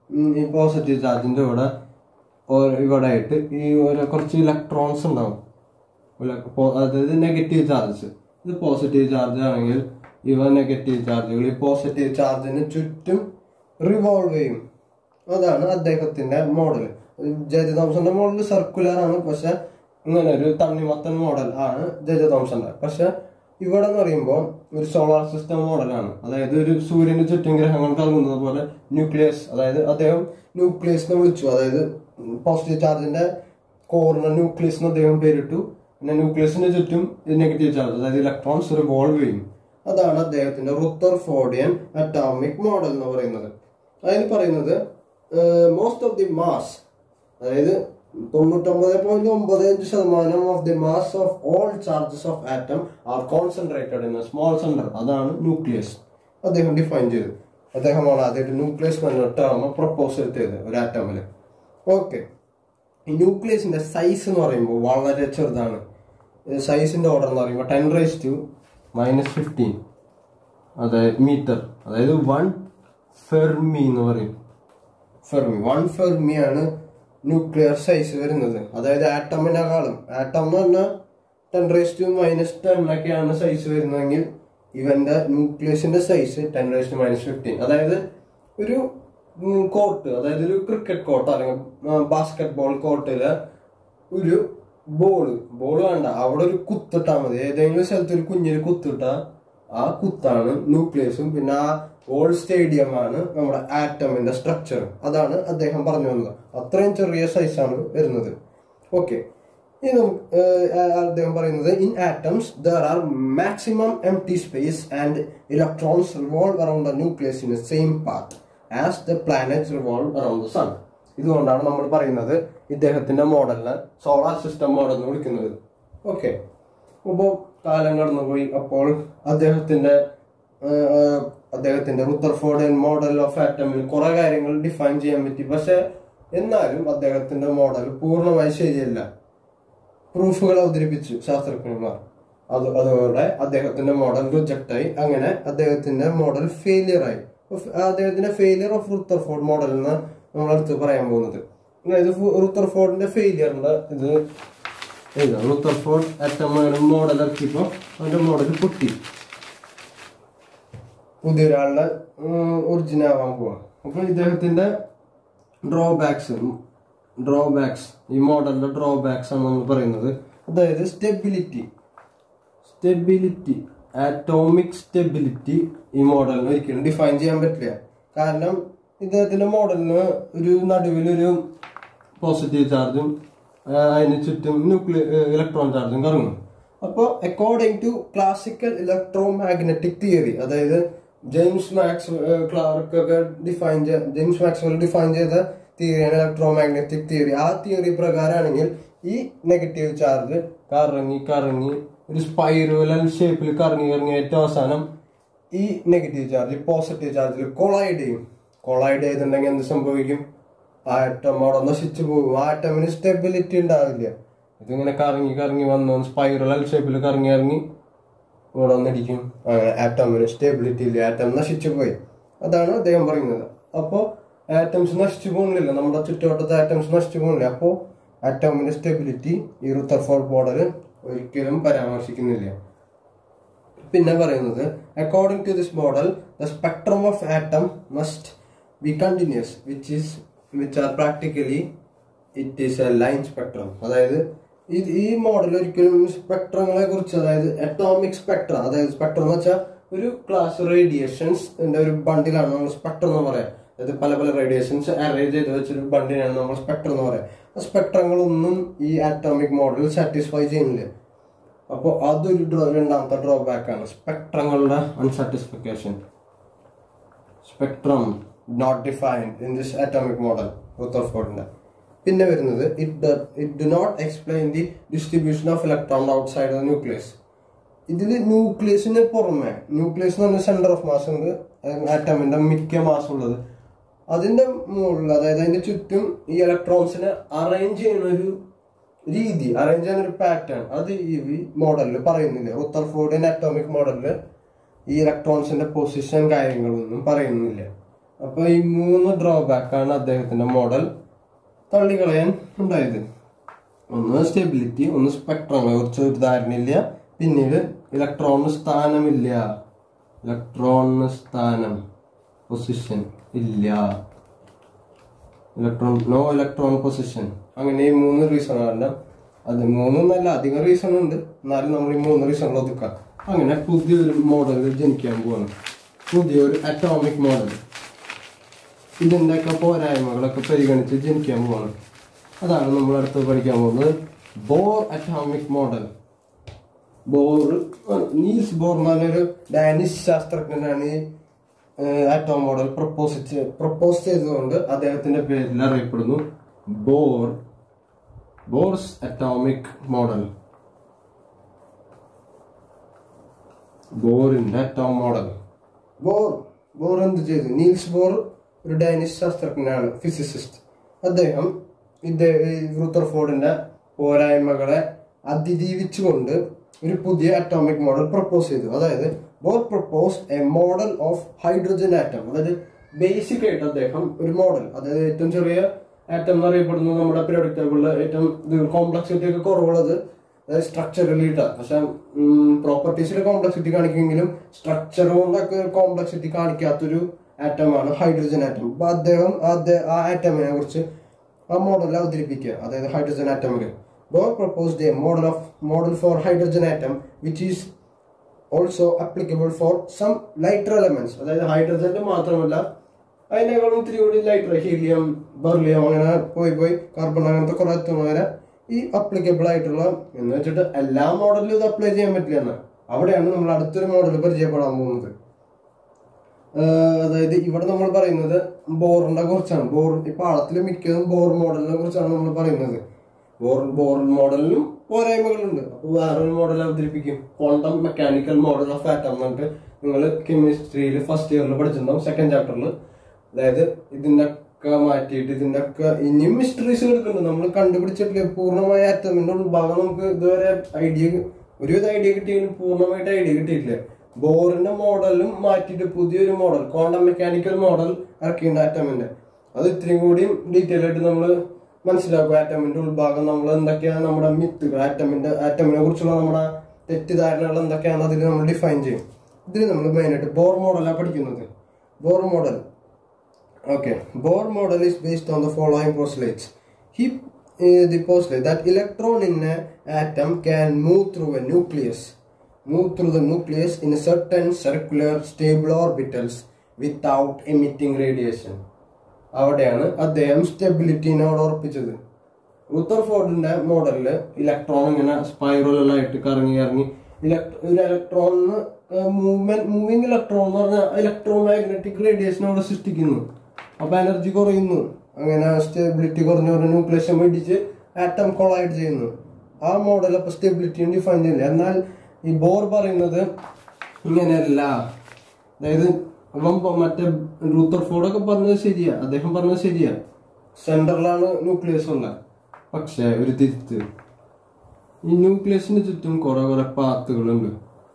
ഉം, ഈ പോസിറ്റീവ് ചാർജിന്റെ ഇവിടെ ഓ- ഇവിടെ ആയിട്ട് ഈ ഒരു കുറച്ച് ഇലക്ട്രോൺസ് ഉണ്ടാവും ഇല- പോ- അതായത് നെഗറ്റീവ് ചാർജസ് ഇത് പോസിറ്റീവ് ചാർജ് ആണെങ്കിൽ ഇവ നെഗറ്റീവ് ചാർജുകൾ ഈ പോസിറ്റീവ് ചാർജിന് ചുറ്റും റിവോൾവ് ചെയ്യും അതാണ് അദ്ദേഹത്തിന്റെ മോഡൽ ജെജ തോംസന്റെ മോഡൽ സർക്കുലർ ആണ് പക്ഷെ ഇങ്ങനെ ഒരു തണ്ണിമത്തൻ മോഡൽ ആണ് ജെജ തോംസന്റെ പക്ഷെ ഇവിടെ എന്ന് പറയുമ്പോൾ ഒരു സോളാർ സിസ്റ്റം മോഡലാണ് അതായത് ഒരു സൂര്യന് ചുറ്റും ഗ്രഹങ്ങൾ കറങ്ങുന്നത് പോലെ ന്യൂക്ലിയസ് അതായത് അദ്ദേഹം ന്യൂക്ലിയസ് എന്ന് വിളിച്ചു അതായത് പോസിറ്റീവ് ചാർജിന്റെ കോറിന് ന്യൂക്ലിയസ് എന്ന് അദ്ദേഹം പേരിട്ടു പിന്നെ ന്യൂക്ലിയസിന് ചുറ്റും നെഗറ്റീവ് ചാർജ് അതായത് ഇലക്ട്രോൺസ് റിവോൾവ് ചെയ്യും അതാണ് അദ്ദേഹത്തിന്റെ റുത്തർഫോർഡിയൻ അറ്റോമിക് മോഡൽ എന്ന് പറയുന്നത് അതിൽ പറയുന്നത് മോസ്റ്റ് ഓഫ് ദി മാസ് അതായത് തൊണ്ണൂറ്റൊമ്പത് പോയിന്റ് ഒമ്പത് അഞ്ച് ശതമാനം of the mass of all charges of atom are concentrated in small centre അതാണ് ന്യൂക്ലിയസ് അദ്ദേഹം ഡിഫൈൻ ചെയ്തു അദ്ദേഹമാണ് ആദ്യമായിട്ട് ന്യൂക്ലിയസ് എന്ന ടേം പ്രപ്പോസ് ചെയ്തത് ഒരു ആറ്റമില് ഓക്കെ ഈ ന്യൂക്ലിയസിന്റെ സൈസ് എന്ന് പറയുമ്പോൾ വളരെ ചെറുതാണ് സൈസിന്റെ ഓർഡർ എന്ന് പറയുമ്പോൾ ten raise to minus fifteen അതെ മീറ്റർ അതായത് വൺ ഫെർമി എന്ന് പറയും ഫെർമി വൺ ഫെർമി ആണ് ന്യൂക്ലിയർ സൈസ് വരുന്നത് അതായത് ആറ്റമിനെക്കാളും ആറ്റം എന്ന് പറഞ്ഞാൽ ten raise to minus ten ഒക്കെയാണ് സൈസ് വരുന്നതെങ്കിൽ ഇവന്റെ ന്യൂക്ലിയസിന്റെ size ten raise to minus fifteen അതായത് ഒരു കോർട്ട് അതായത് ഒരു ക്രിക്കറ്റ് കോർട്ട് അല്ലെങ്കിൽ ബാസ്കറ്റ് ബോൾ കോർട്ടില് ഒരു ബോള് ബോൾ വേണ്ട അവിടെ ഒരു കുത്തിട്ടാ മതി ഏതെങ്കിലും സ്ഥലത്ത് ഒരു കുഞ്ഞിന് കുത്തിട്ടാ ആ കുത്താണ് ന്യൂക്ലിയസും പിന്നെ ആ ഓൾ സ്റ്റേഡിയം ആണ് നമ്മുടെ ആറ്റമിന്റെ സ്ട്രക്ചർ അതാണ് അദ്ദേഹം പറഞ്ഞു വന്നത് അത്രയും ചെറിയ സൈസാണ് വരുന്നത് ഓക്കെ ഇനി നമുക്ക് ഏഹ്, അദ്ദേഹം പറയുന്നത് in atoms there are maximum empty space and electrons revolve around the nucleus in same path as the planets revolve around the sun ഇതുകൊണ്ടാണ് നമ്മൾ പറയുന്നത് ഇദ്ദേഹത്തിന്റെ മോഡലിനെ സോളാർ സിസ്റ്റം മോഡൽ എന്ന് വിളിക്കുന്നത് ഓക്കെ അപ്പോൾ കാലം കടന്നുപോയി അപ്പോൾ അദ്ദേഹത്തിന്റെ ആഹ്, ആഹ്, അദ്ദേഹത്തിന്റെ റുത്തർഫോർഡ് മോഡൽ ഓഫ് ആറ്റമിൽ കുറെ കാര്യങ്ങൾ ഡിഫൈൻ ചെയ്യാൻ പറ്റി പക്ഷെ എന്നാലും അദ്ദേഹത്തിന്റെ മോഡൽ പൂർണ്ണമായി ശരിയല്ല പ്രൂഫുകൾ അവതരിപ്പിച്ചു ശാസ്ത്രജ്ഞന്മാർ അത് അതോടെ അദ്ദേഹത്തിന്റെ മോഡൽ റിജക്റ്റ് ആയി അങ്ങനെ അദ്ദേഹത്തിന്റെ മോഡൽ ഫെയിലിയർ ആയി ഉഫ്, അദ്ദേഹത്തിന്റെ ഫെയിലിയർ ഓഫ് റുത്തർഫോർഡ് മോഡൽ എന്ന് നമ്മൾ അടുത്ത് പറയാൻ പോകുന്നത് അതായത് റുത്തർഫോർഡിന്റെ ഫെയിലിയറിന്റെ ഇത് എഴുതാം റുത്തർഫോർഡ് അറ്റമാണ് മോഡൽ ഇറക്കിയപ്പോ അവന്റെ മോഡൽ പൊട്ടി പുതിയൊരാളുടെ ഒറിജിനൽ ആവാൻ പോവാ അപ്പൊ ഇദ്ദേഹത്തിന്റെ ഡ്രോബാക്സ് ഡ്രോബാക്സ് ഈ മോഡലിന്റെ ഡ്രോബാക്സ് ആണ് നമ്മൾ പറയുന്നത് അതായത് സ്റ്റെബിലിറ്റി സ്റ്റെബിലിറ്റി ആറ്റോമിക് സ്റ്റെബിലിറ്റി ഈ മോഡലിന് ഒരിക്കലും ഡിഫൈൻ ചെയ്യാൻ പറ്റില്ല കാരണം ഇദ്ദേഹത്തിന്റെ മോഡലിന് ഒരു നടുവിലൊരു പോസിറ്റീവ് ചാർജും അതിന് ചുറ്റും ന്യൂക്ലിയ ഇലക്ട്രോൺ ചാർജും കറങ്ങും അപ്പോൾ according to classical electromagnetic theory അതായത് ജെയിംസ് മാക്സ് ക്ലാർക്ക് ഒക്കെ ഡിഫൈൻ ജെയിംസ് മാക്സ്വെൽ ഡിഫൈൻ ചെയ്ത തിയറിയാണ് ഇലക്ട്രോ മാഗ്നറ്റിക് തിയറി ആ തിയറി പ്രകാരമാണെങ്കിൽ ഈ നെഗറ്റീവ് ചാർജ് കറങ്ങി കറങ്ങി ഒരു സ്പൈറൽ ഷേപ്പിൽ കറങ്ങി കറങ്ങി ഏറ്റവും അവസാനം ഈ നെഗറ്റീവ് ചാർജ് പോസിറ്റീവ് ചാർജിൽ കൊളൈഡ് ചെയ്യും കൊളൈഡ് ചെയ്തിട്ടുണ്ടെങ്കിൽ എന്ത് സംഭവിക്കും ആറ്റം അവിടെ നശിച്ചു പോകും ആറ്റമിന് സ്റ്റെബിലിറ്റി ഉണ്ടാവില്ല ഇതിങ്ങനെ കറങ്ങി കറങ്ങി വന്നു സ്പൈറൽ ഷേപ്പിൽ കറങ്ങി ഇറങ്ങി ഇവിടെ വന്നിരിക്കും ആറ്റമിന് സ്റ്റെബിലിറ്റി ഇല്ല ആറ്റം നശിച്ചു പോയി അതാണ് അദ്ദേഹം പറയുന്നത് അപ്പോൾ ആറ്റംസ് നശിച്ചു പോകുന്നില്ല നമ്മുടെ ചുറ്റുവട്ടത്തെ ആറ്റംസ് നശിച്ചു പോകുന്നില്ല അപ്പോൾ ആറ്റമിന്റെ സ്റ്റെബിലിറ്റി ഈ റുത്തർഫോർഡ് മോഡൽ ഒരിക്കലും പരാമർശിക്കുന്നില്ല പിന്നെ പറയുന്നത് according to this model the spectrum of atom must be continuous which is which are practically it is a line spectrum അതായത് ഇത് ഈ മോഡൽ ഒരിക്കലും സ്പെക്ട്രങ്ങളെ കുറിച്ച് അതായത് അറ്റോമിക് സ്പെക്ട്രം അതായത് സ്പെക്ട്രം എന്ന് വെച്ചാൽ ഒരു ക്ലാസ് റേഡിയേഷൻസ് ഒരു ബണ്ടിലാണ് നമ്മൾ സ്പെക്ട്രം എന്ന് പറയാം അതായത് പല പല റേഡിയേഷൻസ് അറേഞ്ച് ചെയ്ത് വെച്ചൊരു ബണ്ടിനാണ് നമ്മൾ സ്പെക്ട്രം എന്ന് പറയാം ആ സ്പെക്ട്രങ്ങളൊന്നും ഈ ആറ്റോമിക് മോഡൽ സാറ്റിസ്ഫൈ ചെയ്യുന്നില്ല അപ്പോൾ അതൊരു ഡ്രോ രണ്ടാമത്തെ ഡ്രോബാക്ക് ആണ് സ്പെക്ട്രങ്ങളുടെ unsatisfication spectrum not defined in this atomic model റുത്തർഫോർഡിന്റെ പിന്നെ വരുന്നത് it it do not explain the distribution of electron outside the nucleus ഇതിൽ ന്യൂക്ലിയസിന് പുറമെ ന്യൂക്ലിയസ് എന്ന് പറഞ്ഞ സെന്റർ ഓഫ് മാസ് ഉണ്ട് ആറ്റമിന്റെ മിക്ക മാസ് ഉള്ളത് അതിന്റെ മുകളിൽ അതായത് അതിന്റെ ചുറ്റും ഈ ഇലക്ട്രോൺസിനെ അറേഞ്ച് ചെയ്യുന്ന ഒരു രീതി അറേഞ്ച് ചെയ്യുന്ന ഒരു പാറ്റേൺ അത് ഈ മോഡലിൽ പറയുന്നില്ല റുത്തർഫോർഡിന്റെ അറ്റോമിക് മോഡലിൽ ഈ ഇലക്ട്രോൺസിന്റെ പൊസിഷൻ കാര്യങ്ങളൊന്നും പറയുന്നില്ല അപ്പൊ ഈ മൂന്ന് ഡ്രോബാക്ക് ആണ് അദ്ദേഹത്തിന്റെ മോഡൽ തള്ളിക്കളയാൻ ഉണ്ടായത് ഒന്ന് സ്റ്റെബിലിറ്റി ഒന്ന് സ്പെക്ട്രങ്ങളെ കുറിച്ച് ഒരു ധാരണയില്ല പിന്നീട് ഇലക്ട്രോണിന് സ്ഥാനമില്ല ഇലക്ട്രോണിന് സ്ഥാനം പൊസിഷൻ ഇല്ല ഇലക്ട്രോൺ നോ ഇലക്ട്രോൺ പൊസിഷൻ അങ്ങനെ ഈ മൂന്ന് റീസൺ ആണ് അത് മൂന്നൊന്നല്ല അധികം റീസൺ ഉണ്ട് എന്നാലും നമ്മൾ ഈ മൂന്ന് റീസണിൽ ഒതുക്കാം അങ്ങനെ പുതിയൊരു മോഡൽ ജനിക്കാൻ പോവാണ് പുതിയൊരു അറ്റോമിക് മോഡൽ ഇതിൻ്റെയൊക്കെ പോരായ്മകളൊക്കെ പരിഗണിച്ച് ജനിക്കാൻ പോവാണ് അതാണ് നമ്മൾ അടുത്ത് പഠിക്കാൻ പോകുന്നത് Bohr atomic model Bohr Niels Bohr എന്ന് പറഞ്ഞൊരു ഡാനിഷ് ശാസ്ത്രജ്ഞനാണ് ഈ ആറ്റോം മോഡൽ പ്രപ്പോസ് പ്രപ്പോസ് ചെയ്തതുകൊണ്ട് അദ്ദേഹത്തിന്റെ പേരിൽ അറിയപ്പെടുന്നു ബോർ ബോർസ് അറ്റോമിക് മോഡൽ ബോറിന്റെ അറ്റോം മോഡൽ ബോർ ബോർ എന്ത് ചെയ്തു നീൽസ് ബോർ ഒരു ഡാനിഷ് ശാസ്ത്രജ്ഞനാണ് ഫിസിസിസ്റ്റ് അദ്ദേഹം റുത്തർഫോർഡിന്റെ പോരായ്മകളെ അതിജീവിച്ചുകൊണ്ട് ഒരു പുതിയ അറ്റോമിക് മോഡൽ പ്രപ്പോസ് ചെയ്തു അതായത് Bohr propose a model of hydrogen atom അതായത് ബേസിക് ആയിട്ട് അദ്ദേഹം ഒരു മോഡൽ അതായത് ഏറ്റവും ചെറിയ ആറ്റം എന്ന് അറിയപ്പെടുന്നത് നമ്മുടെ പീരിയോഡിക് ടേബിളിൽ ഏറ്റവും കോംപ്ലക്സിറ്റി ഒക്കെ കുറവുള്ളത് അതായത് സ്ട്രക്ചറലി പക്ഷെ പ്രോപ്പർട്ടീസിൽ കോംപ്ലക്സിറ്റി കാണിക്കുമെങ്കിലും സ്ട്രക്ചർ കൊണ്ടൊക്കെ കോംപ്ലക്സിറ്റി കാണിക്കാത്തൊരു ആറ്റമാണ് ഹൈഡ്രജൻ ആറ്റം അപ്പൊ അദ്ദേഹം ആദ്യ- ആ ആറ്റമിനെ കുറിച്ച് ആ മോഡൽ അവതരിപ്പിക്കുക അതായത് ഹൈഡ്രജൻ ആറ്റമിൽ Bohr proposed a model of model for hydrogen atom which is also applicable for some lighter elements അതായത് ഹൈഡ്രജന്റെ മാത്രമല്ല അതിനേക്കാളും ഇത്തിരി കൂടി ലൈറ്റർ ഹീലിയം ബെർലിയം അങ്ങനെ പോയി പോയി കാർബൺ അങ്ങനത്തെ കുറെ എത്തുന്നവരെ ഈ അപ്ലിക്കബിൾ ആയിട്ടുള്ള എന്ന് വെച്ചിട്ട് എല്ലാ മോഡലിലും ഇത് അപ്ലൈ ചെയ്യാൻ പറ്റില്ല എന്ന് അവിടെയാണ് നമ്മൾ അടുത്തൊരു മോഡൽ പരിചയപ്പെടാൻ പോകുന്നത് ആഹ് അതായത് ഇവിടെ നമ്മൾ പറയുന്നത് ബോറിനെ കുറിച്ചാണ് ബോർ ഈ പാളത്തിൽ മിക്കതും ബോർ മോഡലിനെ കുറിച്ചാണ് നമ്മൾ പറയുന്നത് ബോർ ബോർ മോഡലിനും പോരായ്മകളുണ്ട് അപ്പോൾ വേറൊരു മോഡൽ അവതരിപ്പിക്കും quantum mechanical model of atom എന്ന് പറഞ്ഞിട്ട് നിങ്ങൾ കെമിസ്ട്രിയിൽ ഫസ്റ്റ് ഇയറിൽ പഠിച്ചിട്ടുണ്ടാവും സെക്കൻഡ് ചാപ്റ്ററിൽ അതായത് ഇതിന്റെ ഒക്കെ മാറ്റിയിട്ട് ഇതിന്റെ ഒക്കെ ഇനിയും മിസ്റ്ററീസ് എടുക്കുന്നുണ്ട് നമ്മൾ കണ്ടുപിടിച്ചിട്ടില്ല പൂർണ്ണമായ ആറ്റമിന്റെ ഉൾഭാഗം നമുക്ക് ഇതുവരെ ഐഡിയ ഒരുവിധ ഐഡിയ കിട്ടിയെങ്കിലും പൂർണ്ണമായിട്ട് ഐഡിയ കിട്ടിയിട്ടില്ല ബോറിന്റെ മോഡലും മാറ്റിയിട്ട് പുതിയൊരു മോഡൽ ക്വാണ്ടം മെക്കാനിക്കൽ മോഡൽ ഇറക്കിയിട്ടുണ്ട് ആറ്റമിന്റെ അത് ഇത്രയും കൂടിയും ഡീറ്റെയിൽ ആയിട്ട് നമ്മൾ മനസ്സിലാക്കും ആറ്റമിന്റെ ഉൾഭാഗം നമ്മൾ എന്തൊക്കെയാണ് നമ്മുടെ മിത്തുകൾ ആറ്റമിന്റെ ആറ്റമിനെ കുറിച്ചുള്ള നമ്മുടെ തെറ്റിദ്ധാരണകൾ എന്തൊക്കെയാണ് അതിൽ നമ്മൾ ഡിഫൈൻ ചെയ്യും ഇതിൽ നമ്മൾ മെയിനായിട്ട് ബോർ മോഡലാണ് പഠിക്കുന്നത് Bohr model Okay, Bohr model is based on the following postulates. He, uh, the postulate that electron in an atom can move through a nucleus, move through the nucleus in a certain circular stable orbitals without emitting radiation. അവിടെയാണ് അദ്ദേഹം സ്റ്റെബിലിറ്റിനോട് ഉറപ്പിച്ചത് റുത്തർഫോർഡിന്റെ മോഡലില് electron ഇങ്ങനെ സ്പൈറലായിട്ട് കറങ്ങി കറങ്ങി electro ഒരു ഇലക്ട്രോണിന് movement moving electron എന്ന് പറഞ്ഞാൽ electro electromagnetic radiation അവിടെ സൃഷ്ടിക്കുന്നു അപ്പൊ എനർജി കുറയുന്നു അങ്ങനെ സ്റ്റെബിലിറ്റി കുറഞ്ഞു കുറഞ്ഞ ന്യൂക്ലിയേഷൻ മേടിച്ച് ആറ്റം കൊളൈഡ് ചെയ്യുന്നു ആ മോഡൽ അപ്പൊ സ്റ്റെബിലിറ്റി ഡിഫൈൻ ചെയ്യുന്നില്ല എന്നാൽ ഈ ബോർ പറയുന്നത് ഇങ്ങനെയല്ല അതായത് അപ്പം പ- മറ്റേ റൂത്തർഫോർഡ് ഒക്കെ പറഞ്ഞത് ശരിയാ അദ്ദേഹം പറഞ്ഞത് ശരിയാ സെന്ററിലാണ് ന്യൂക്ലിയസ് ഉള്ളത് പക്ഷെ ഒരു തിരുത്ത് ഈ ന്യൂക്ലിയസിന് ചുറ്റും കുറെ കുറെ പാത്തുകളുണ്ട്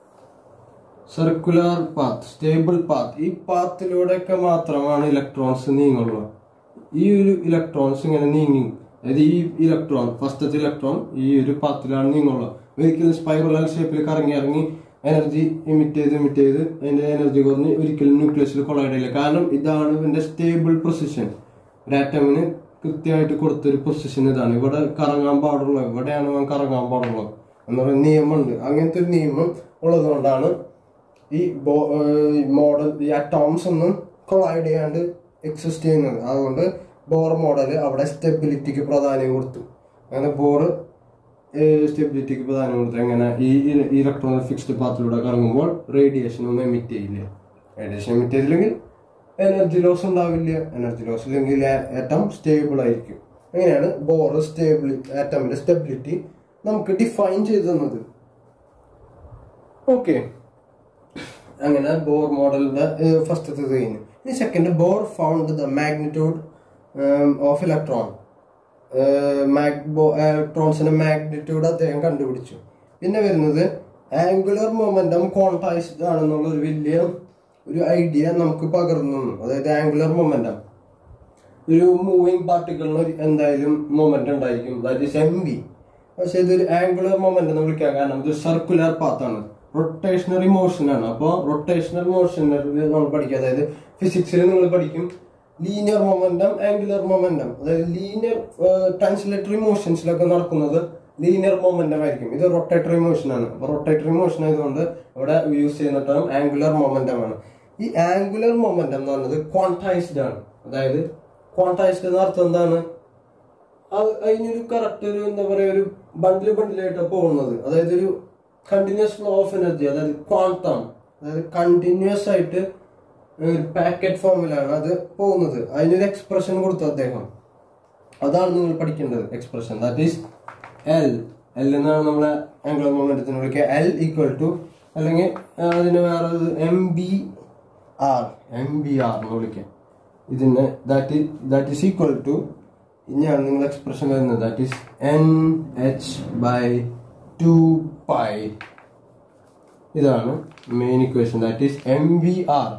സർക്കുലർ പാത്ത് സ്റ്റേബിൾ പാത്ത് ഈ പാത്തിലൂടെയൊക്കെ മാത്രമാണ് ഇലക്ട്രോൺസ് നീങ്ങുള്ളൂ ഈ ഒരു ഇലക്ട്രോൺസ് ഇങ്ങനെ നീങ്ങി അതായത് ഈ ഇലക്ട്രോൺ ഫസ്റ്റത്തെ ഇലക്ട്രോൺ ഈ ഒരു പാത്തിലാണ് നീങ്ങുള്ളൂ ഒരിക്കലും സ്പൈറൽ ഷേപ്പിൽ കറങ്ങി ഇറങ്ങി എനർജി ഇമിറ്റ് ചെയ്ത് ഇമിറ്റ് ചെയ്ത് അതിന്റെ എനർജി കുറഞ്ഞ് ഒരിക്കലും ന്യൂക്ലിയസിൽ കൊളൈഡ് ചെയ്യില്ല കാരണം ഇതാണ് ഇതിന്റെ സ്റ്റേബിൾ പൊസിഷൻ ഒരു ആറ്റമിന് കൃത്യമായിട്ട് കൊടുത്തൊരു പൊസിഷൻ ഇതാണ് ഇവിടെ കറങ്ങാൻ പാടുള്ളൂ എവിടെയാണ് അവൻ കറങ്ങാൻ പാടുള്ളൂ എന്ന് പറയുന്ന നിയമമുണ്ട് അങ്ങനത്തെ ഒരു നിയമം ഉള്ളത് കൊണ്ടാണ് ഈ മോഡൽ ഈ അറ്റോംസ് ഒന്നും കൊളൈഡ് ചെയ്യാണ്ട് എക്സിസ്റ്റ് ചെയ്യുന്നത് അതുകൊണ്ട് ബോർ മോഡൽ അവിടെ സ്റ്റെബിലിറ്റിക്ക് പ്രാധാന്യം കൊടുത്തു അങ്ങനെ ബോർ സ്റ്റെബിലിറ്റിക്ക് പ്രാധാന്യം കൊടുത്തു എങ്ങനെ ഈ ഇലക്ട്രോൺ ഫിക്സ്ഡ് പാത്തിലൂടെ കറങ്ങുമ്പോൾ റേഡിയേഷൻ ഒന്നും എമിറ്റ് ചെയ്യില്ല റേഡിയേഷൻ എമിറ്റ് ചെയ്തില്ലെങ്കിൽ എനർജി ലോസ് ഉണ്ടാവില്ല എനർജി ലോസ് ഇല്ലെങ്കിൽ ആറ്റം സ്റ്റേബിൾ ആയിരിക്കും അങ്ങനെയാണ് ബോർ സ്റ്റേബിളി ആറ്റമിന്റെ സ്റ്റെബിലിറ്റി നമുക്ക് ഡിഫൈൻ ചെയ്തു തന്നത് ഓക്കെ അങ്ങനെ ബോർ മോഡലിന്റെ ഫസ്റ്റത്തെ കഴിഞ്ഞു ഇനി second Bohr found the magnitude of electron ഇലക്ട്രോൺസിന്റെ മാഗ്നിറ്റ്യൂഡ് അദ്ദേഹം കണ്ടുപിടിച്ചു പിന്നെ വരുന്നത് ആംഗുലർ മൊമെന്റം ക്വാണ്ടൈസ്ഡ് ആണെന്നുള്ള ഒരു വലിയ ഒരു ഐഡിയ നമുക്ക് പകർന്നു തന്നു. അതായത് ആംഗുലർ മൊമെന്റം ഒരു മൂവിങ് പാർട്ടിക്കിളിന് ഒരു എന്തായാലും മൊമെന്റ് ഉണ്ടായിരിക്കും ദാറ്റ് ഇസ് എം വി പക്ഷെ ഇതൊരു ആംഗുലർ മൊമെന്റ് എന്ന് വിളിക്കാൻ കാരണം ഇത് സർക്കുലർ പാത്താണ് റൊട്ടേഷണറി മോഷൻ ആണ് അപ്പോൾ റൊട്ടേഷണൽ മോഷനിൽ നമ്മൾ പഠിക്കുക അതായത് ഫിസിക്സിൽ നിങ്ങൾ പഠിക്കും ലീനിയർ മൊമെന്റം ആംഗുലർ മൊമെന്റം അതായത് ലീനിയർ ട്രാൻസ്ലേറ്ററി മോഷൻസിലൊക്കെ നടക്കുന്നത് ലീനിയർ മൊമെന്റം ആയിരിക്കും ഇത് റൊട്ടേറ്ററി മോഷൻ ആണ് അപ്പൊ റൊട്ടേറ്ററി മോഷൻ ആയതുകൊണ്ട് ഇവിടെ യൂസ് ചെയ്യുന്ന ടേം ആംഗുലർ മൊമെന്റം ആണ് ഈ ആംഗുലർ മൊമെന്റം എന്ന് പറയുന്നത് ക്വാണ്ടൈസ്ഡ് ആണ് അതായത് ക്വാണ്ടൈസ്ഡ് എന്ന അർത്ഥം എന്താണ് അത് അതിനൊരു കറക്റ്റ് ഒരു എന്താ പറയാ ഒരു ബണ്ടില് ബണ്ടിലായിട്ട് പോകുന്നത് അതായത് ഒരു കണ്ടിന്യൂസ് ഫ്ലോ ഓഫ് എനർജി അതായത് ക്വാണ്ടം അതായത് കണ്ടിന്യൂസ് ആയിട്ട് ഒരു പാക്കറ്റ് ഫോമിലാണ് അത് പോകുന്നത് അതിനൊരു എക്സ്പ്രഷൻ കൊടുത്തു അദ്ദേഹം അതാണ് നിങ്ങൾ പഠിക്കേണ്ടത് expression that is L L എന്നാണ് നമ്മളെ ആംഗുലർ മൊമെന്റത്തിന് വിളിക്കുക എൽ ഈക്വൽ ടു അല്ലെങ്കിൽ ആ, അതിന് വേറെ M B R M B R എന്ന് വിളിക്കുക ഇതിന് that that is equal to ഇനിയാണ് നിങ്ങൾ എക്സ്പ്രഷൻ വരുന്നത് that is N H by two pi ഇതാണ് main equation that is M V R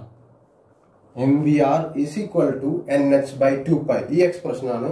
M V R is equal to N H by two pi ഈ expression ആണ്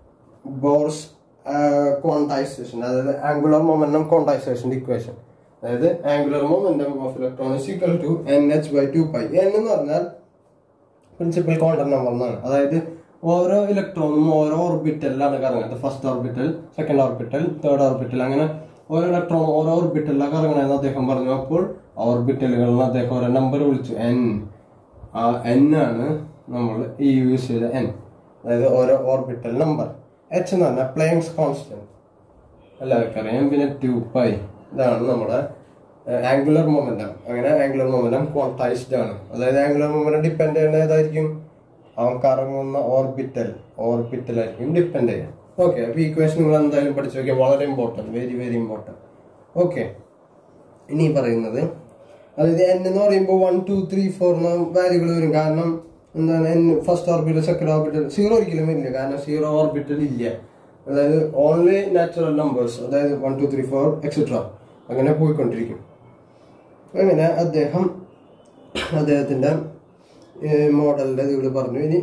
Bohr's quantisation അതായത് angular momentum quantisation equation അതായത് angular momentum of electron is equal to N H by two pi N എന്ന് പറഞ്ഞാൽ principal quantum number എന്നാണ് അതായത് ഓരോ ഇലക്ട്രോണും ഓരോ ഓർബിറ്റലിലാണ് കറങ്ങുന്നത് first orbital second orbital third orbital അങ്ങനെ ഓരോ ഇലക്ട്രോൺ ഓരോ ഓർബിറ്റലിലാണ് കറങ്ങണമെന്ന് അദ്ദേഹം പറഞ്ഞു അപ്പോൾ ഓർബിറ്റലുകളിൽ അദ്ദേഹം ഓരോ നമ്പർ വിളിച്ചു എൻ ആ എൻ ആണ് നമ്മൾ ഈ യൂസ് ചെയ്ത എൻ അതായത് ഓരോ ഓർബിറ്റൽ നമ്പർ എച്ച് എന്ന് പറഞ്ഞാൽ പ്ലെയിങ്സ് കോൺസ്റ്റന്റ് എല്ലാവർക്കും അറിയാം പിന്നെ ടു പൈ ഇതാണ് നമ്മുടെ ആംഗുലർ മൊമെന്റം അങ്ങനെ ആംഗുലർ മൊമെന്റം ക്വാണ്ടൈസ്ഡ് ആണ് അതായത് ആംഗുലർ മൊമെന്റം ഡിപ്പെൻഡ് ചെയ്യുന്നത് ഏതായിരിക്കും അവൻ കറങ്ങുന്ന ഓർബിറ്റൽ ഓർബിറ്റലായിരിക്കും ഡിപ്പെൻഡ് ചെയ്യുക ഓക്കെ അപ്പൊ ഈക്വേഷൻ നിങ്ങൾ എന്തായാലും പഠിച്ചു നോക്കിയാൽ വളരെ important very very important okay ഇനി പറയുന്നത് അതായത് എൻ എന്ന് പറയുമ്പോൾ വൺ ടു ത്രീ ഫോർ എന്ന വാല്യൂകൾ വരും കാരണം എന്താണ് N first orbital second orbital zero ഒരിക്കലും വരില്ല കാരണം സീറോ ഓർബിറ്റൽ ഇല്ല അതായത് ഓൺലി നാച്ചുറൽ നമ്പേഴ്സ് അതായത് one two three four etcetera അങ്ങനെ പോയിക്കൊണ്ടിരിക്കും അങ്ങനെ അദ്ദേഹം അദ്ദേഹത്തിന്റെ മോഡലിന്റെ ഇതിവിടെ പറഞ്ഞു ഇനി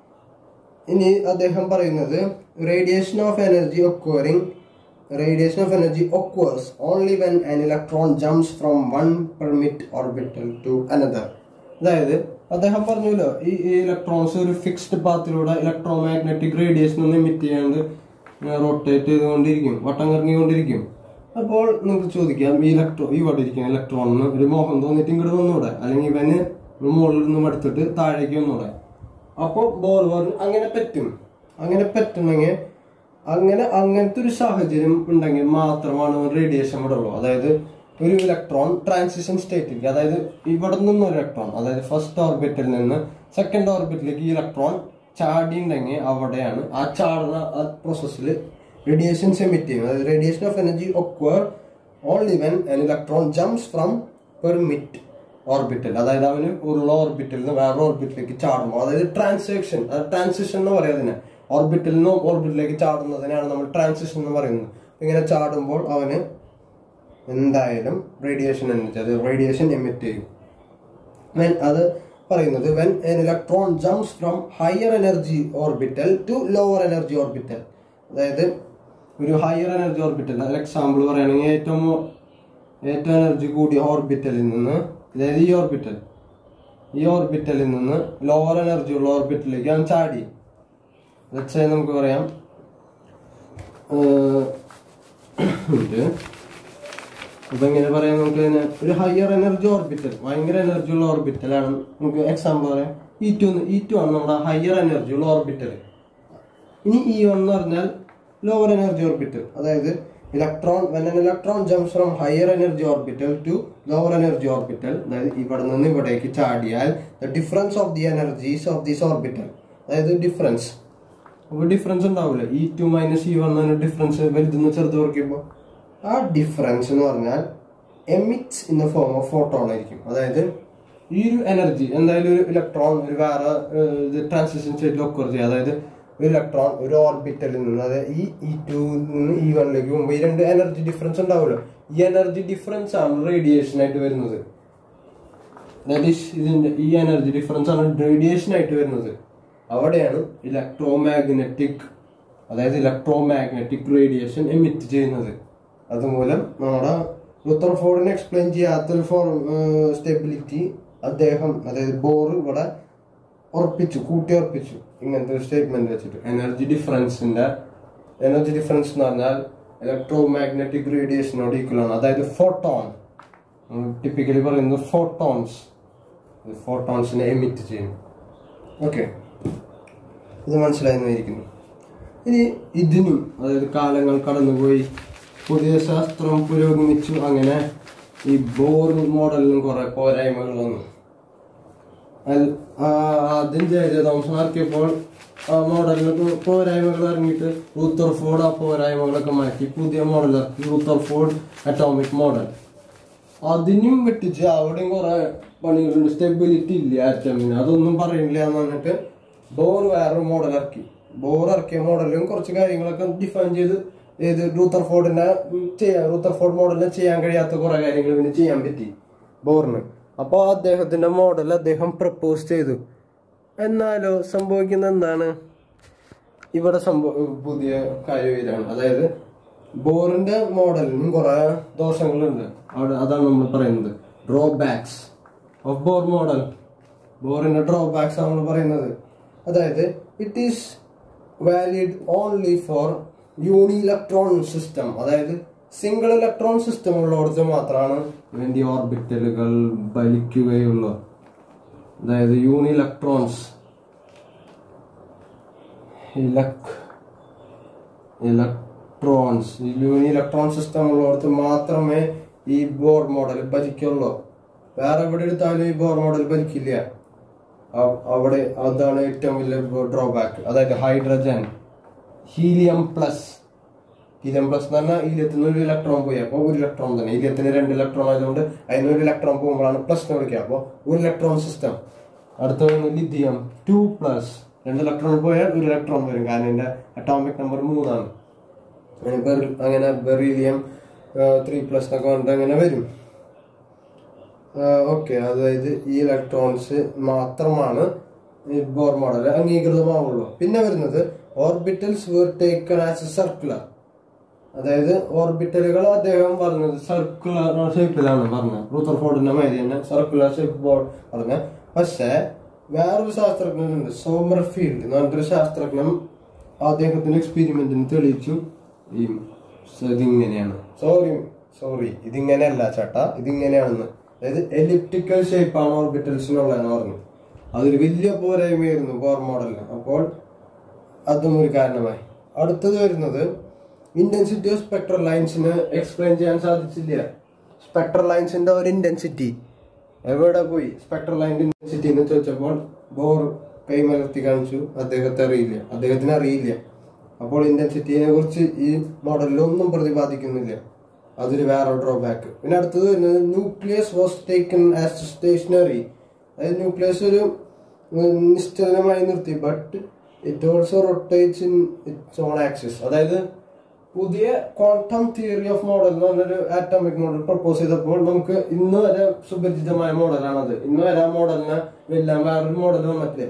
ഇനി അദ്ദേഹം പറയുന്നത് radiation of energy occurring radiation of energy occurs only when an electron jumps from one permit orbital to another അതായത് അദ്ദേഹം പറഞ്ഞല്ലോ ഈ ഇലക്ട്രോൺസ് ഒരു ഫിക്സ്ഡ് പാത്തിലൂടെ ഇലക്ട്രോ മാഗ്നറ്റിക് റേഡിയേഷൻ ഒന്നും എമിറ്റ് ചെയ്യാണ്ട് റൊട്ടേറ്റ് ചെയ്തുകൊണ്ടിരിക്കും വട്ടം കറങ്ങിക്കൊണ്ടിരിക്കും അപ്പോൾ നിങ്ങൾക്ക് ചോദിക്കാം ഈ ഇലക്ട്രോ ഈ ഇവിടെ ഇരിക്കുന്ന ഇലക്ട്രോണിന് ഒരു മോഹം തോന്നിയിട്ട് ഇങ്ങോട്ട് വന്നൂടെ അല്ലെങ്കിൽ ഇവന് മുകളിൽ നിന്നും എടുത്തിട്ട് താഴേക്ക് വന്നൂടെ അപ്പോൾ ബോർ പറഞ്ഞു അങ്ങനെ പറ്റും അങ്ങനെ പറ്റുമെങ്കിൽ അങ്ങനെ അങ്ങനത്തെ ഒരു സാഹചര്യം ഉണ്ടെങ്കിൽ മാത്രമാണ് റേഡിയേഷൻ ഇവിടെ ഉള്ളൂ അതായത് ഒരു ഇലക്ട്രോൺ ട്രാൻസിഷൻ സ്റ്റേറ്റിലേക്ക് അതായത് ഇവിടെ നിന്ന് ഒരു ഇലക്ട്രോൺ അതായത് ഫസ്റ്റ് ഓർബിറ്റിൽ നിന്ന് സെക്കൻഡ് ഓർബിറ്റിലേക്ക് ഈ ഇലക്ട്രോൺ ചാടിയുണ്ടെങ്കിൽ അവിടെയാണ് ആ ചാടുന്ന ആ പ്രോസസ്സിൽ റേഡിയേഷൻസ് എമിറ്റ് ചെയ്യും അതായത് radiation of energy occur only when an electron jumps from permit orbital അതായത് അവന് ഉള്ള ഓർബിറ്റലിൽ നിന്ന് വേറെ ഓർബിറ്റിലേക്ക് ചാടുമ്പോൾ അതായത് ട്രാൻസാക്ഷൻ ട്രാൻസിഷൻ എന്ന് പറയാം അതിനെ ഓർബിറ്റിൽ നിന്ന് ഓർബിറ്റിലേക്ക് ചാടുന്നതിനാണ് നമ്മൾ ട്രാൻസിഷൻ എന്ന് പറയുന്നത് ഇങ്ങനെ ചാടുമ്പോൾ അവന് എന്തായാലും റേഡിയേഷൻ എമിറ്റ് അത് റേഡിയേഷൻ എമിറ്റ് ചെയ്യും വെൻ അത് പറയുന്നത് when an electron jumps from higher energy orbital to lower energy orbital അതായത് ഒരു ഹയർ എനർജി ഓർബിറ്റൽ അതിൽ എക്സാമ്പിൾ പറയുകയാണെങ്കിൽ ഏറ്റവും ഏറ്റവും എനർജി കൂടിയ ഓർബിറ്റലിൽ നിന്ന് അതായത് ഈ ഓർബിറ്റൽ ഈ ഓർബിറ്റലിൽ നിന്ന് ലോവർ എനർജി ഉള്ള ഓർബിറ്റലിലേക്ക് അവൻ ചാടി വെച്ചാൽ നമുക്ക് പറയാം ഇത് അപ്പൊ എങ്ങനെ പറയാം നമുക്ക് ഇതിനെ ഒരു ഹയർ എനർജി ഓർബിറ്റൽ ഭയങ്കര എനർജി ഉള്ള ഓർബിറ്റലാണ് നമുക്ക് എക്സാമ്പിൾ പറയാം ഇ ടു ഇ ടു ആണ് നമ്മുടെ ഹയർ എനർജി ഉള്ള ഓർബിറ്റൽ ഇനി ഇ വൺ എന്ന് പറഞ്ഞാൽ ലോവർ എനർജി ഓർബിറ്റൽ അതായത് electron when an electron jumps from higher energy orbital to lower energy orbital അതായത് ഇവിടെ നിന്ന് ഇവിടേക്ക് ചാടിയാൽ the difference of the energies of this orbital അതായത് ഡിഫറൻസ് അപ്പോൾ ഡിഫറൻസ് ഉണ്ടാവില്ല E two minus E one difference വലുതെന്ന് ചെറുത് കുറയ്ക്കുമ്പോൾ ആ ഡിഫറൻസ് എന്ന് പറഞ്ഞാൽ emits in the form of photon ആയിരിക്കും അതായത് ഈ ഒരു എനർജി എന്തായാലും ഒരു ഇലക്ട്രോൺ ഒരു വേറെ ഇത് ട്രാൻസിഷൻ സ്റ്റേറ്റിൽ ഒക്കർ ചെയ്യുക അതായത് ഒരു ഇലക്ട്രോൺ ഒരു ഓർബിറ്റലിൽ നിന്ന് അതായത് ഈ ഇ ടു നിന്ന് ഇ വണ്ണിലേക്ക് പോകുമ്പോൾ ഈ രണ്ട് എനർജി ഡിഫറൻസ് ഉണ്ടാവുമല്ലോ ഈ എനർജി ഡിഫറൻസ് ആണ് റേഡിയേഷൻ ആയിട്ട് വരുന്നത് ദാറ്റ് ഈസ് ഇതിന്റെ ഈ എനർജി ഡിഫറൻസ് ആണ് റേഡിയേഷൻ ആയിട്ട് വരുന്നത് അവിടെയാണ് ഇലക്ട്രോ മാഗ്നറ്റിക് അതായത് ഇലക്ട്രോ മാഗ്നറ്റിക് റേഡിയേഷൻ എമിറ്റ് ചെയ്യുന്നത് അതുമൂലം നമ്മുടെ റുത്തർഫോർഡിനെ എക്സ്പ്ലെയിൻ ചെയ്യാത്തൊരു ഫോർ സ്റ്റെബിലിറ്റി അദ്ദേഹം അതായത് ബോർ ഇവിടെ ഉറപ്പിച്ചു കൂട്ടി ഉറപ്പിച്ചു ഇങ്ങനത്തെ ഒരു സ്റ്റേറ്റ്മെന്റ് വെച്ചിട്ട് എനർജി ഡിഫറൻസിന്റെ എനർജി ഡിഫറൻസ് എന്ന് പറഞ്ഞാൽ ഇലക്ട്രോ മാഗ്നറ്റിക് റേഡിയേഷനോട് ഈക്വൽ ആണ് അതായത് ഫോട്ടോൺ ടിപ്പിക്കലി പറയുന്നത് ഫോട്ടോൺസ് ഫോട്ടോൺസിനെ എമിറ്റ് ചെയ്യും ഓക്കെ ഇത് മനസ്സിലായെന്നായിരിക്കുന്നു ഇനി ഇതിനും അതായത് കാലങ്ങൾ കടന്നുപോയി പുതിയ ശാസ്ത്രം പുരോഗമിച്ചു അങ്ങനെ ഈ ബോർ മോഡലിനും കുറെ പോരായ്മകൾ വന്നു അത് ആ ആദ്യം ജയ തോമസ് ഇറക്കിയപ്പോൾ ആ മോഡലിന് പോ- പോരായ്മകൾ ഇറങ്ങിയിട്ട് റൂത്തർ ഫോർഡ് ആ പോരായ്മകളൊക്കെ മാറ്റി പുതിയ മോഡൽ ഇറക്കി റൂത്തർ ഫോർഡ് അറ്റോമിക് മോഡൽ അതിനും വെട്ടിച്ച് അവിടെയും കുറെ പണികളുണ്ട് സ്റ്റെബിലിറ്റി ഇല്ല ആറ്റമിന് അതൊന്നും പറയില്ല എന്ന് പറഞ്ഞിട്ട് ബോർ വേറൊരു മോഡൽ ഇറക്കി ബോർ ഇറക്കിയ മോഡലും കുറച്ച് കാര്യങ്ങളൊക്കെ ഡിഫൈൻ ചെയ്ത് ഏത് റൂത്തർ ഫോർഡിനെ ചെയ്യാൻ റൂത്തർ ഫോർഡ് മോഡലിനെ ചെയ്യാൻ കഴിയാത്ത കുറെ കാര്യങ്ങൾ പിന്നെ ചെയ്യാൻ പറ്റി ബോറിന് അപ്പോൾ അദ്ദേഹത്തിന്റെ മോഡൽ അദ്ദേഹം പ്രപ്പോസ് ചെയ്തു എന്നാലോ സംഭവിക്കുന്ന എന്താണ് ഇവിടെ സംഭവ പുതിയ കാര്യം ഇതാണ് അതായത് ബോറിന്റെ മോഡലിനും കുറെ ദോഷങ്ങളുണ്ട് അവിടെ അതാണ് നമ്മൾ പറയുന്നത് ഡ്രോബാക്സ് ഓഫ് ബോർ മോഡൽ ബോറിന്റെ ഡ്രോബാക്സ് ആണ് നമ്മൾ പറയുന്നത് അതായത് it is valid only for uni electron system അതായത് സിംഗിൾ ഇലക്ട്രോൺ സിസ്റ്റം ഉള്ളിടത്ത് മാത്രമാണ് ഇവന്റെ ഓർബിറ്റലുകൾ വലിക്കുകയുള്ളൂ അതായത് യൂണി ഇലക്ട്രോൺസ് ഇലക് ഇലക്ട്രോൺസ് യൂണി ഇലക്ട്രോൺ സിസ്റ്റം ഉള്ളിടത്ത് മാത്രമേ ഈ ബോർ മോഡൽ ഭരിക്കുള്ളൂ വേറെ എവിടെ എടുത്താലും ഈ ബോർ മോഡൽ ഭരിക്കില്ല അ- അവിടെ അതാണ് ഏറ്റവും വലിയ ഡ്രോബാക്ക് അതായത് hydrogen helium plus helium plus എന്ന് പറഞ്ഞാൽ ഹീലിയത്തിൽ നിന്ന് ഒരു ഇലക്ട്രോൺ പോയി അപ്പോൾ ഒരു ഇലക്ട്രോൺ തന്നെ ഹീലിയത്തിന് രണ്ട് ഇലക്ട്രോൺ ആയതുകൊണ്ട് അതിന് ഒരു ഇലക്ട്രോൺ പോകുമ്പോഴാണ് പ്ലസ് എന്ന് വിളിക്കുക അപ്പോൾ ഒരു ഇലക്ട്രോൺ സിസ്റ്റം അടുത്ത വരുന്നത് ലിഥിയം ടു പ്ലസ് രണ്ട് ഇലക്ട്രോൺ പോയാൽ ഒരു ഇലക്ട്രോൺ വരും കാരണം ഇതിന്റെ അറ്റോമിക് നമ്പർ മൂന്നാണ് അങ്ങനെ ബെറി- അങ്ങനെ ബെറീലിയം ത്രീ പ്ലസ് എന്നൊക്കെ പറഞ്ഞിട്ട് അങ്ങനെ വരും ഓക്കെ അതായത് ഈ ഇലക്ട്രോൺസ് മാത്രമാണ് ഈ ബോർ മോഡൽ അംഗീകൃതമാവുള്ളൂ പിന്നെ വരുന്നത് orbitals were taken as a circular അതായത് ഓർബിറ്റലുകൾ അദ്ദേഹം പറഞ്ഞത് സർക്കുലർ ഷേപ്പിലാണ് പറഞ്ഞത് റൂത്തർ ഫോർഡിന്റെ മാതിരി തന്നെ സർക്കുലർ ഷേപ്പ് ബോർഡ് പറഞ്ഞ പക്ഷേ വേറൊരു ശാസ്ത്രജ്ഞനുണ്ട് സോമർ ഫീൽഡ് എന്ന് പറഞ്ഞിട്ടൊരു ശാസ്ത്രജ്ഞൻ അദ്ദേഹത്തിന്റെ എക്സ്പെരിമെന്റിന് തെളിയിച്ചു ഈ സ- ഇതിങ്ങനെയാണ് സോറി സോറി ഇതിങ്ങനെയല്ല ചേട്ടാ ഇതിങ്ങനെയാണെന്ന് അതായത് എലിപ്റ്റിക്കൽ ഷേപ്പാണ് ഓർബിറ്റൽസിനുള്ളതെന്ന് പറഞ്ഞു അതൊരു വലിയ പോരായ്മയായിരുന്നു ബോർ മോഡലിന് അപ്പോൾ അതും ഒരു കാരണമായി അടുത്തത് വരുന്നത് ഇന്റൻസിറ്റി ഓഫ് സ്പെക്ട്രൽ ലൈൻസിന് എക്സ്പ്ലെയിൻ ചെയ്യാൻ സാധിച്ചില്ല സ്പെക്ട്രൽ ലൈൻസിന്റെ ഒരു ഇന്റൻസിറ്റി എവിടെ പോയി സ്പെക്ട്രൽ ലൈൻ്റെ ഇന്റൻസിറ്റി എന്ന് ചോദിച്ചപ്പോൾ ബോർ കൈമലർത്തി കാണിച്ചു അദ്ദേഹത്തെ അറിയില്ല അദ്ദേഹത്തിന് അറിയില്ല അപ്പോൾ ഇന്റൻസിറ്റിയെ കുറിച്ച് ഈ മോഡലിൽ ഒന്നും പ്രതിപാദിക്കുന്നില്ല അതൊരു വേറെ ഡ്രോബാക്ക് പിന്നെ അടുത്തത് വരുന്നത് nucleus was taken as stationary അതായത് ന്യൂക്ലിയസ് ഒരു ഉം, നിശ്ചലമായി നിർത്തി but it also rotates in its own axis അതായത് പുതിയ ക്വാണ്ടം തിയറി ഓഫ് മോഡൽ എന്ന് പറഞ്ഞൊരു ആറ്റോമിക് മോഡൽ പ്രപ്പോസ് ചെയ്തപ്പോൾ നമുക്ക് ഇന്ന് വരെ സുപരിചിതമായ മോഡലാണത് ഇന്ന് വരെ ആ മോഡലിനെ വെല്ലാൻ വേറൊരു മോഡൽ വന്നിട്ടില്ല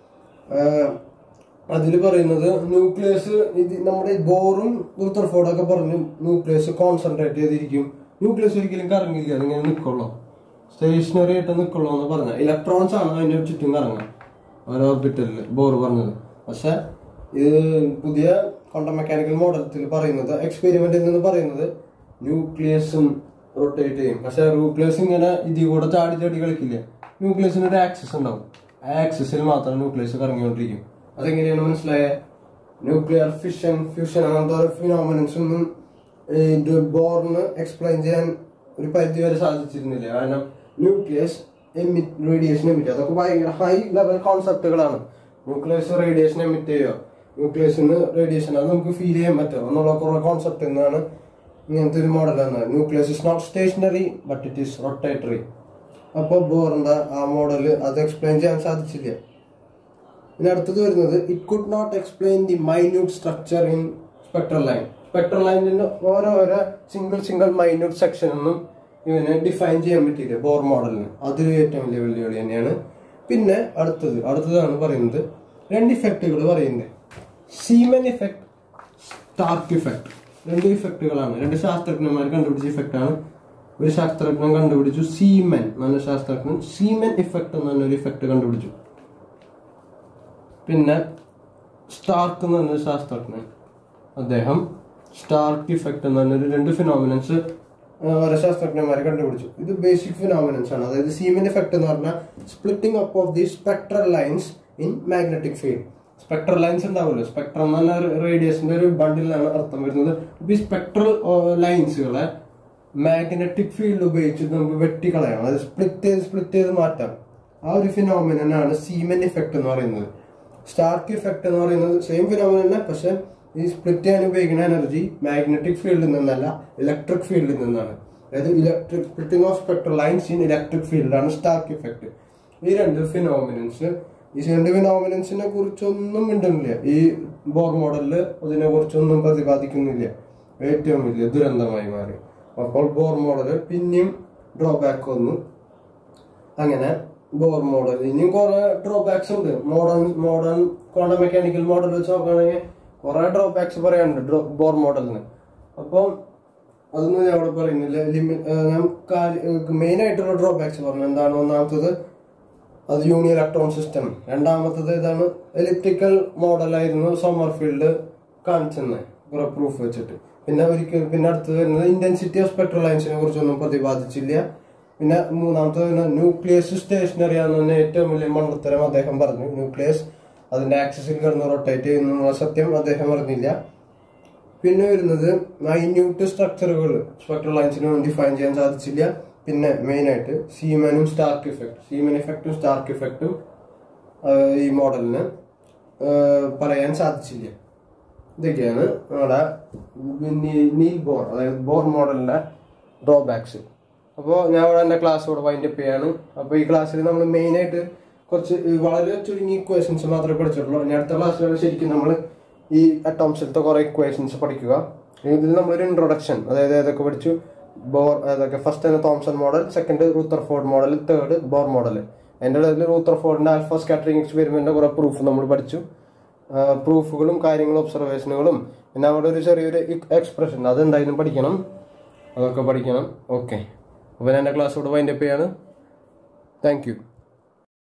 അതിൽ പറയുന്നത് ന്യൂക്ലിയസ് ഇത് നമ്മുടെ ഈ ബോറും റുത്തർഫോർഡും ഒക്കെ പറഞ്ഞു ന്യൂക്ലിയസ് കോൺസെൻട്രേറ്റ് ചെയ്തിരിക്കും ന്യൂക്ലിയസ് ഒരിക്കലും കറങ്ങില്ല അതിങ്ങനെ നിൽക്കുള്ളൂ സ്റ്റേഷനറി ആയിട്ട് നിൽക്കുള്ളൂ എന്ന് പറഞ്ഞ ഇലക്ട്രോൺസ് ആണ് അതിന്റെ ചുറ്റും കറങ്ങുക ഓരോ ഓർബിറ്റലിൽ ബോർ പറഞ്ഞത് പക്ഷെ ഇത് പുതിയ ക്വാണ്ടം മെക്കാനിക്കൽ മോഡലത്തിൽ പറയുന്നത് എക്സ്പെരിമെന്റിൽ നിന്ന് പറയുന്നത് ന്യൂക്ലിയസും റൊട്ടേറ്റ് ചെയ്യും പക്ഷെ ന്യൂക്ലിയസ് ഇങ്ങനെ ഇതിൽ കൂടെ ചാടി ചാടി കളിക്കില്ല ന്യൂക്ലിയസിന് ഒരു ആക്സിസ് ഉണ്ടാവും ആ ആക്സിസിൽ മാത്രം ന്യൂക്ലിയസ് കറങ്ങിക്കൊണ്ടിരിക്കും അതെങ്ങനെയാണ് മനസ്സിലായ ന്യൂക്ലിയർ ഫിഷൻ ഫ്യൂഷൻ അങ്ങനത്തെ ഫിനോമിനൻസ് ഒന്നും ഇത് ബോറിന് എക്സ്പ്ലെയിൻ ചെയ്യാൻ ഒരു പരിധി വരെ സാധിച്ചിരുന്നില്ല കാരണം ന്യൂക്ലിയസ് എമിറ്റ് റേഡിയേഷൻ എമിറ്റ് അതൊക്കെ ഭയങ്കര ഹൈ ലെവൽ കോൺസെപ്റ്റുകളാണ് ന്യൂക്ലിയസ് റേഡിയേഷൻ എമിറ്റ് ചെയ്യുക ന്യൂക്ലിയസിന് റേഡിയേഷൻ അത് നമുക്ക് ഫീൽ ചെയ്യാൻ പറ്റും എന്നുള്ള കുറെ കോൺസെപ്റ്റ് എന്നാണ് ഇങ്ങനത്തെ ഒരു മോഡൽ ആണ് nucleus is not stationary but it is rotatory അപ്പോൾ ബോറിന്റെ ആ മോഡൽ അത് എക്സ്പ്ലെയിൻ ചെയ്യാൻ സാധിച്ചില്ല പിന്നെ അടുത്തത് വരുന്നത് it could not explain the minute structure in spectral line spectral ലൈനിന്റെ ഓരോ ഓരോ സിംഗിൾ സിംഗിൾ മൈന്യൂട്ട് സെക്ഷൻ ഒന്നും ഇവനെ ഡിഫൈൻ ചെയ്യാൻ പറ്റിയില്ല ബോർ മോഡലിന് അത് ഏറ്റവും വലിയ വെല്ലുവിളി തന്നെയാണ് പിന്നെ അടുത്തത് അടുത്തതാണ് പറയുന്നത് രണ്ട് ഇഫക്റ്റുകൾ പറയുന്നത് സീമൻ ഇഫക്റ്റ് സ്റ്റാർക്ക് ഇഫക്റ്റ് രണ്ട് ഇഫക്റ്റുകളാണ് രണ്ട് ശാസ്ത്രജ്ഞന്മാർ കണ്ടുപിടിച്ച ഇഫക്റ്റ് ആണ് ഒരു ശാസ്ത്രജ്ഞൻ കണ്ടുപിടിച്ചു സീമൻ എന്ന ശാസ്ത്രജ്ഞൻ സീമൻ ഇഫക്റ്റ് എന്ന് പറഞ്ഞൊരു ഇഫക്റ്റ് കണ്ടുപിടിച്ചു പിന്നെ സ്റ്റാർക്ക് എന്ന് പറഞ്ഞൊരു ശാസ്ത്രജ്ഞൻ അദ്ദേഹം സ്റ്റാർക്ക് ഇഫക്റ്റ് എന്ന് പറഞ്ഞൊരു രണ്ട് ഫിനോമിനൻസ് ഓരോ ശാസ്ത്രജ്ഞന്മാരെ കണ്ടുപിടിച്ചു ഇത് ബേസിക് ഫിനോമിനൻസ് ആണ് അതായത് സീമൻ ഇഫക്റ്റ് എന്ന് പറഞ്ഞാൽ splitting up of the spectral lines in magnetic field spectral lines ഉണ്ടാവുമല്ലോ സ്പെക്ട്രം എന്ന് പറഞ്ഞ റേഡിയസിന്റെ ഒരു ബണ്ടിലാണ് അർത്ഥം വരുന്നത് ഇപ്പൊ ഈ സ്പെക്ട്രൽ ലൈൻസുകളെ മാഗ്നറ്റിക് ഫീൽഡ് ഉപയോഗിച്ച് നമുക്ക് വെട്ടിക്കളയാം അത് സ്പ്ലിറ്റ് ചെയ്ത് സ്പ്ലിറ്റ് ചെയ്ത് മാറ്റാം ആ ഒരു ഫിനോമിനാണ് സീമൻ ഇഫക്റ്റ് എന്ന് പറയുന്നത് സ്റ്റാർക്ക് ഇഫക്റ്റ് എന്ന് പറയുന്നത് സെയിം ഫിനോമിന പക്ഷെ ഈ സ്പ്ലിറ്റ് ചെയ്യാൻ ഉപയോഗിക്കുന്ന എനർജി മാഗ്നറ്റിക് ഫീൽഡിൽ നിന്നല്ല ഇലക്ട്രിക് ഫീൽഡിൽ നിന്നാണ് അതായത് electric splitting of spectral lines in electric ഫീൽഡാണ് സ്റ്റാർക്ക് ഇഫക്റ്റ് ഈ രണ്ട് ഫിനോമിനൻസ് ഈ രണ്ട് ഫിനോമിനൻസിനെ കുറിച്ചൊന്നും മിണ്ടുന്നില്ല ഈ ബോർ മോഡലില് അതിനെ കുറിച്ചൊന്നും പ്രതിപാദിക്കുന്നില്ല ഏറ്റവും വലിയ ദുരന്തമായി മാറി അപ്പോൾ ബോർ മോഡൽ പിന്നെയും ഡ്രോബാക്ക് വന്നു അങ്ങനെ ബോർ മോഡൽ ഇനിയും കുറെ ഡ്രോബാക്സ് ഉണ്ട് modern modern quantum mechanical model വെച്ച് നോക്കുകയാണെങ്കിൽ കുറെ ഡ്രോബാക്സ് പറയാനുണ്ട് ഡ്രോ ബോർ മോഡലിന് അപ്പോൾ അതൊന്നും ഞാൻ അവിടെ പറയുന്നില്ല ലിമിറ്റ് ഞാൻ മെയിൻ ആയിട്ടുള്ള ഡ്രോബാക്സ് പറഞ്ഞു എന്താണ് ഒന്നാമത്തത് അത് യൂണി ഇലക്ട്രോൺ സിസ്റ്റം രണ്ടാമത്തത് ഇതാണ് എലിപ്റ്റിക്കൽ മോഡലായിരുന്നു സോമർഫീൽഡ് കാണിച്ചെന്ന് കുറെ പ്രൂഫ് വെച്ചിട്ട് പിന്നെ ഒരിക്കൽ പിന്നെ അടുത്തത് വരുന്നത് ഇന്റൻസിറ്റി ഓഫ് സ്പെക്ട്രൽ ലൈൻസിനെ കുറിച്ചൊന്നും പ്രതിപാദിച്ചില്ല പിന്നെ മൂന്നാമത്തെ ന്യൂക്ലിയസ് സ്റ്റേഷനറി ആണെന്ന് തന്നെ ഏറ്റവും വലിയ മണ്ടത്തരം അദ്ദേഹം പറഞ്ഞു ന്യൂക്ലിയസ് അതിന്റെ ആക്സിസിൽ കിടന്ന് റൊട്ടേറ്റ് ചെയ്യുന്ന സത്യം അദ്ദേഹം പറഞ്ഞില്ല പിന്നെ വരുന്നത് മൈന്യൂട്ട് സ്ട്രക്ചറുകൾ സ്പെക്ട്രൽ ലൈൻസിന് ഡിഫൈൻ ചെയ്യാൻ സാധിച്ചില്ല പിന്നെ മെയിൻ ആയിട്ട് സീമനും സ്റ്റാർക്ക് ഇഫക്റ്റ് സീമൻ ഇഫക്റ്റും സ്റ്റാർക്ക് ഇഫക്റ്റും ഈ മോഡലിന് പറയാൻ സാധിച്ചില്ല ഇതൊക്കെയാണ് നമ്മുടെ നീ- നീൽ ബോർ അതായത് ബോർ മോഡലിന്റെ ഡ്രോബാക്സ് അപ്പോൾ ഞാൻ ഇവിടെ എൻ്റെ ക്ലാസ് ഇവിടെ വൈൻഡ് അപ്പ് ചെയ്യാണ് അപ്പോൾ ഈ ക്ലാസ്സിൽ നമ്മൾ മെയിൻ ആയിട്ട് കുറച്ച് വളരെ ചുരുങ്ങി ഇക്വേഷൻസ് മാത്രമേ പഠിച്ചിട്ടുള്ളൂ ഇനി അടുത്ത ക്ലാസ്സിലാണ് ശരിക്കും നമ്മൾ ഈ അറ്റോംസിലത്തെ കുറേ ഇക്വേഷൻസ് പഠിക്കുക ഇതിൽ നമ്മളൊരു ഇൻട്രൊഡക്ഷൻ അതായത് ഏതൊക്കെ പഠിച്ചു ബോർ ഏതൊക്കെ ഫസ്റ്റ് തന്നെ Thomson model second Rutherford model third Bohr model അതിൻ്റെ ഇടയിൽ റൂത്തർഫോർഡിന്റെ ആൽഫ സ്കാറ്ററിംഗ് എക്സ്പെരിമെന്റിന്റെ കുറെ പ്രൂഫ് നമ്മൾ പഠിച്ചു പ്രൂഫുകളും കാര്യങ്ങളും ഒബ്സർവേഷനുകളും പിന്നെ അവിടെ ഒരു ചെറിയൊരു എക്സ്പ്രഷൻ അത് എന്തായാലും പഠിക്കണം അതൊക്കെ പഠിക്കണം ഓക്കെ അപ്പോൾ ഞാൻ എൻ്റെ ക്ലാസ് ഇവിടെ വൈൻഡപ്പ് ചെയ്യാണ് താങ്ക് യു